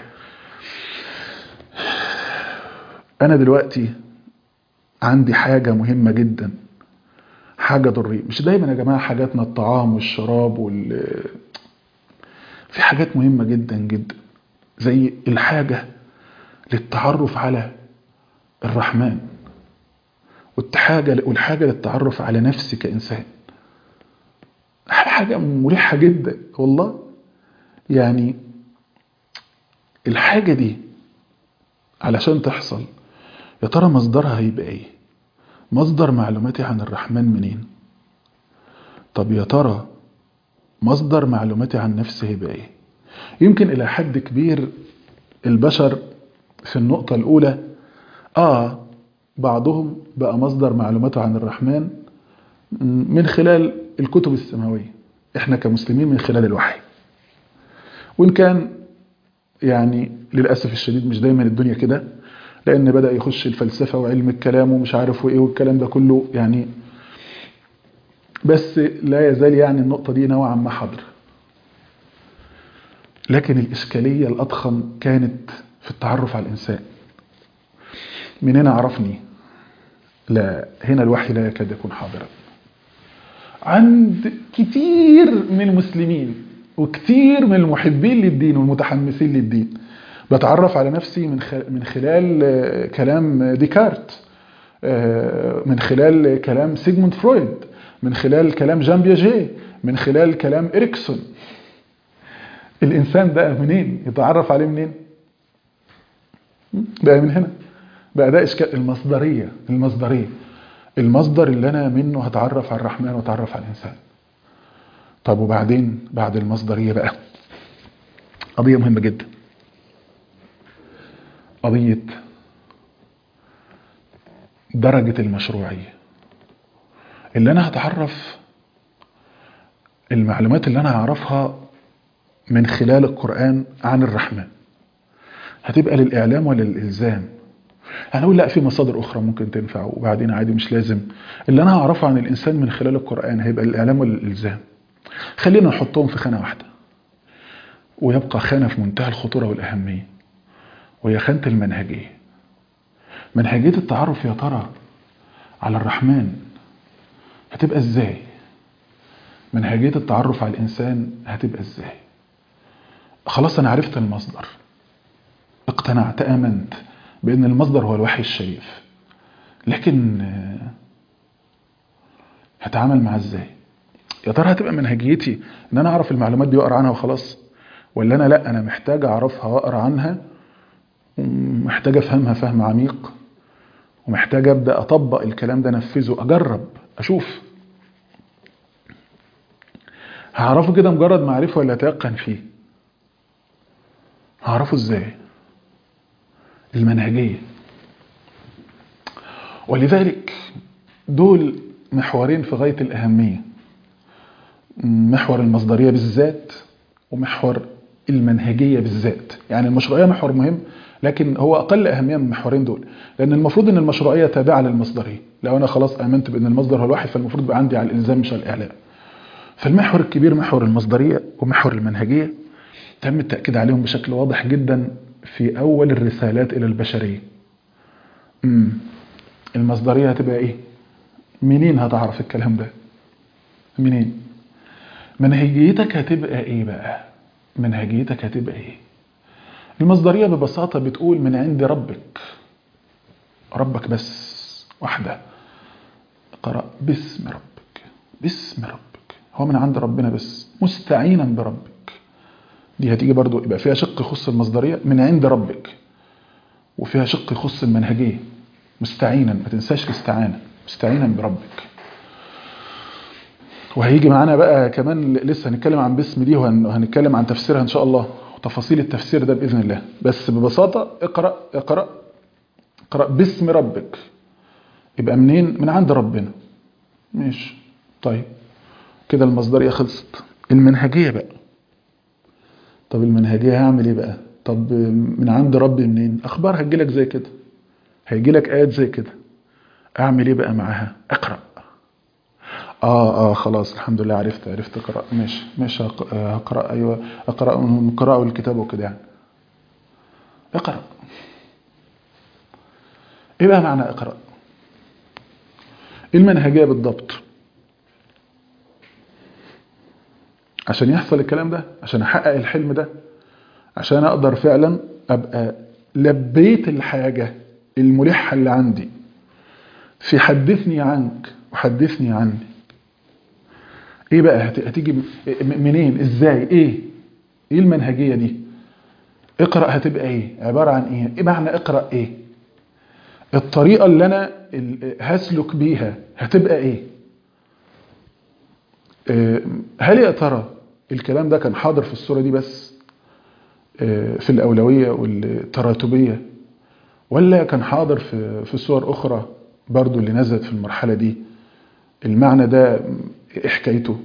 [SPEAKER 3] انا دلوقتي عندي حاجة مهمة جدا حاجة ضرورية مش دايما يا جماعة حاجاتنا الطعام والشراب وال في حاجات مهمة جدا جدا زي الحاجة للتعرف على الرحمن والحاجة والحاجة للتعرف على نفسي كإنسان حاجة مريحة جدا والله يعني الحاجة دي علشان تحصل يا ترى مصدرها هيبقى ايه مصدر معلوماتي عن الرحمن منين طب يا ترى مصدر معلوماتي عن نفسي هيبقى ايه يمكن الى حد كبير البشر في النقطة الاولى اه بعضهم بقى مصدر معلوماته عن الرحمن من خلال الكتب السماوية احنا كمسلمين من خلال الوحي وان كان يعني للأسف الشديد مش دايما الدنيا كده لان بدأ يخش الفلسفة وعلم الكلام ومش عارف وايه والكلام ده كله يعني بس لا يزال يعني النقطة دي نوعا ما حاضرة لكن الإشكالية الأضخم كانت في التعرف على الإنسان من هنا عرفني لا هنا الوحي لا يكاد يكون حاضرا عند كتير من المسلمين وكتير من المحبين للدين والمتحمسين للدين بتعرف على نفسي من من خلال كلام ديكارت من خلال كلام سيجموند فرويد من خلال كلام جان بياجي من خلال كلام إريكسون الإنسان ده منين يتعرف عليه منين بقى من هنا بقى ده إشكال المصدرية المصدرية المصدر اللي أنا منه هتعرف على الرحمن واتعرف على الإنسان طب وبعدين بعد المصدرية بقى قضية مهمة جدا قضية درجة المشروعية اللي انا هتعرف المعلومات اللي انا هعرفها من خلال القرآن عن الرحمن هتبقى للإعلام ولا للإلزام هنقول لا في مصادر أخرى ممكن تنفع وبعدين عادي مش لازم اللي أنا هعرفه عن الإنسان من خلال القرآن هيبقى للإعلام ولا للإلزام خلينا نحطهم في خانة واحدة ويبقى خانة في منتهى الخطورة والأهمية وهي خانة المنهجية منهجية التعرف يا ترى على الرحمن هتبقى ازاي منهجية التعرف على الإنسان هتبقى ازاي خلاص أنا عرفت المصدر اقتنعت آمنت بأن المصدر هو الوحي الشريف لكن هتعامل معاه ازاي يا ترى هتبقى منهجيتي ان انا اعرف المعلومات دي واقرا عنها وخلاص ولا انا لا انا محتاج اعرفها واقرا عنها ومحتاج افهمها فهم عميق ومحتاج ابدا اطبق الكلام ده انفذه اجرب اشوف هعرفه كده مجرد معرفه ولا اتيقن فيه هعرفه ازاي المنهجيه ولذلك دول محورين في غايه الاهميه محور المصدريه بالذات ومحور المنهجيه بالذات يعني المشروعيه محور مهم لكن هو اقل اهميه من المحورين دول لان المفروض ان المشروعيه تابعه للمصدريه لو انا خلاص امنت بان المصدر هو الواحد فالمفروض يبقى عندي على الالزام مش على الاعلام فالمحور الكبير محور المصدريه ومحور المنهجيه تم التاكيد عليهم بشكل واضح جدا في اول الرسالات الى البشريه امم المصدريه هتبقى ايه منين هتعرف الكلام ده منين منهجيتك هتبقى ايه بقى منهجيتك هتبقى ايه المصدرية ببساطة بتقول من عند ربك ربك بس واحدة قرأ باسم ربك باسم ربك هو من عند ربنا بس مستعينا بربك دي هتيجي برضو يبقى فيها شق يخص المصدرية من عند ربك وفيها شق يخص المنهجية مستعينا ما تنساش الاستعانة مستعينا بربك وهيجي معانا بقى كمان لسه هنتكلم عن باسم دي وهنتكلم عن تفسيرها ان شاء الله وتفاصيل التفسير ده باذن الله بس ببساطه اقرا اقرا اقرا باسم ربك يبقى منين من عند ربنا ماشي طيب كده المصدريه خلصت المنهجيه بقى طب المنهجيه هعمل ايه بقى طب من عند ربي منين اخبار هتجيلك زي كده هيجيلك ايات زي كده اعمل ايه بقى معاها اقرا اه اه خلاص الحمد لله عرفت عرفت اقرا ماشي ماشي هقرا ايوه اقرا من قراءه الكتاب وكده يعني اقرا ايه بقى معنى اقرا ايه المنهجيه بالضبط عشان يحصل الكلام ده عشان احقق الحلم ده عشان اقدر فعلا ابقى لبيت الحاجه الملحه اللي عندي في حدثني عنك وحدثني عني ايه بقى هتيجي منين ازاي ايه ايه المنهجية دي اقرأ هتبقى ايه عبارة عن ايه ايه معنى اقرأ ايه الطريقة اللي انا هسلك بيها هتبقى ايه هل يا ترى الكلام ده كان حاضر في الصورة دي بس في الأولوية والتراتبية ولا كان حاضر في في صور أخرى برضو اللي نزلت في المرحلة دي المعنى ده ايه حكايته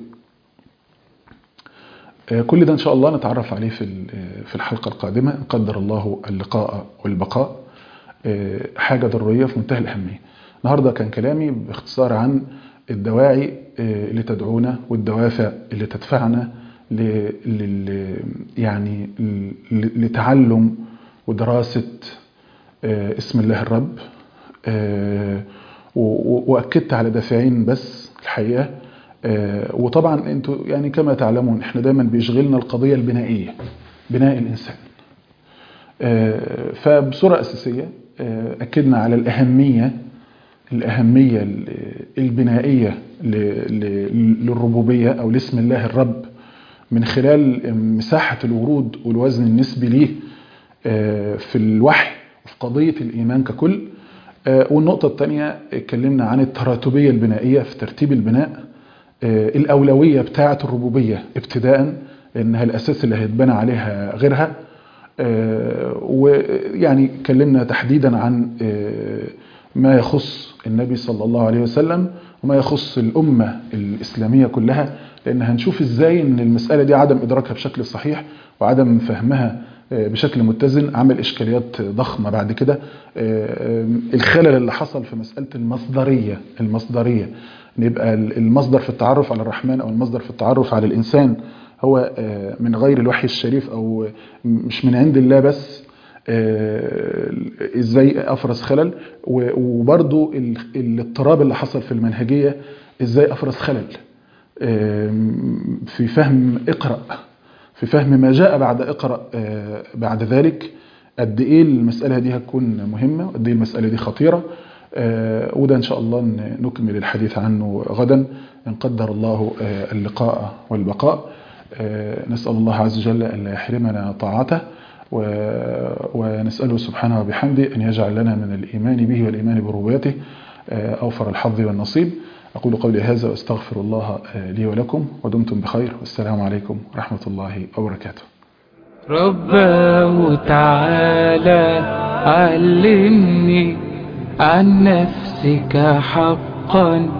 [SPEAKER 3] كل ده ان شاء الله نتعرف عليه في في الحلقه القادمه ان قدر الله اللقاء والبقاء حاجه ضروريه في منتهى الاهميه النهارده كان كلامي باختصار عن الدواعي اللي تدعونا والدوافع اللي تدفعنا ل يعني لتعلم ودراسه اسم الله الرب واكدت على دافعين بس الحقيقه آه وطبعا انتوا يعني كما تعلمون احنا دايما بيشغلنا القضيه البنائيه بناء الانسان آه فبصوره اساسيه آه اكدنا على الاهميه الاهميه البنائيه للربوبيه او لاسم الله الرب من خلال مساحه الورود والوزن النسبي ليه في الوحي وفي قضيه الايمان ككل والنقطه الثانيه اتكلمنا عن التراتبيه البنائيه في ترتيب البناء الأولوية بتاعة الربوبية ابتداء لأنها الأساس اللي هيتبنى عليها غيرها ويعني اتكلمنا تحديدا عن ما يخص النبي صلى الله عليه وسلم وما يخص الأمة الإسلامية كلها لأن هنشوف إزاي أن المسألة دي عدم إدراكها بشكل صحيح وعدم فهمها بشكل متزن عمل إشكاليات ضخمة بعد كده الخلل اللي حصل في مسألة المصدرية المصدرية يبقى المصدر في التعرف على الرحمن أو المصدر في التعرف على الإنسان هو من غير الوحي الشريف أو مش من عند الله بس آه، ازاي افرز خلل و- وبرضو ال- الاضطراب اللي حصل في المنهجيه ازاي افرز خلل آم، في فهم اقرا في فهم ما جاء بعد اقرا آه، بعد ذلك قد ايه المساله دي هتكون مهمه وقد ايه المساله دي خطيره آه، وده ان شاء الله ن- نكمل الحديث عنه غدا ان قدر الله آه، اللقاء والبقاء آه، نسال الله عز وجل ان لا يحرمنا طاعته و- ونساله سبحانه وبحمده ان يجعل لنا من الايمان به والايمان بربوبيته آه، اوفر الحظ والنصيب اقول قولي هذا واستغفر الله آه، لي ولكم ودمتم بخير والسلام عليكم ورحمه الله وبركاته
[SPEAKER 1] رباه تعالى علمني عن نفسك حقا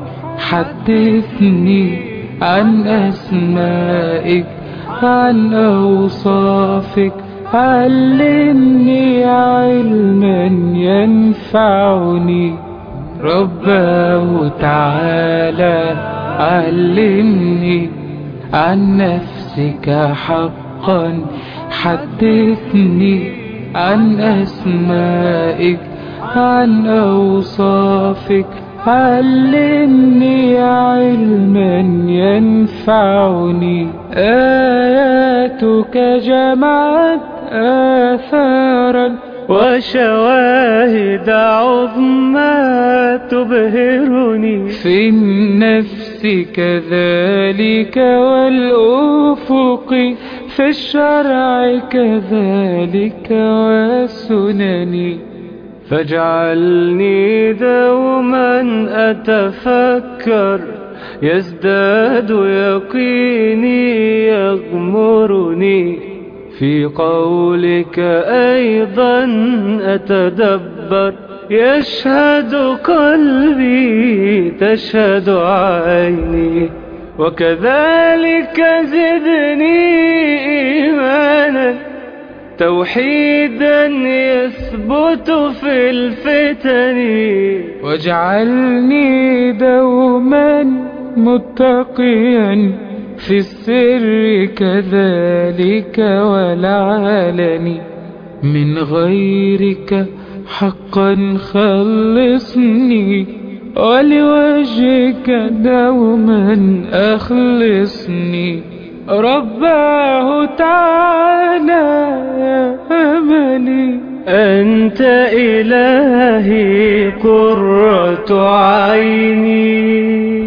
[SPEAKER 1] حدثني عن أسمائك عن أوصافك علمني علما ينفعني رباه تعالى علمني عن نفسك حقا حدثني عن أسمائك عن أوصافك علمني علما ينفعني آياتك جمعت آثارا
[SPEAKER 2] وشواهد عظمى تبهرني
[SPEAKER 1] في النفس كذلك والأفق في الشرع كذلك والسنن
[SPEAKER 2] فاجعلني دوما أتفكر يزداد يقيني يغمرني في قولك أيضا أتدبر يشهد قلبي تشهد عيني وكذلك زدني إيمانا توحيدا يثبت في الفتن
[SPEAKER 1] واجعلني دوما متقيا في السر كذلك والعلن من غيرك حقا خلصني ولوجهك دوما أخلصني رباه تعالى يا أملي
[SPEAKER 2] أنت إلهي قرة عيني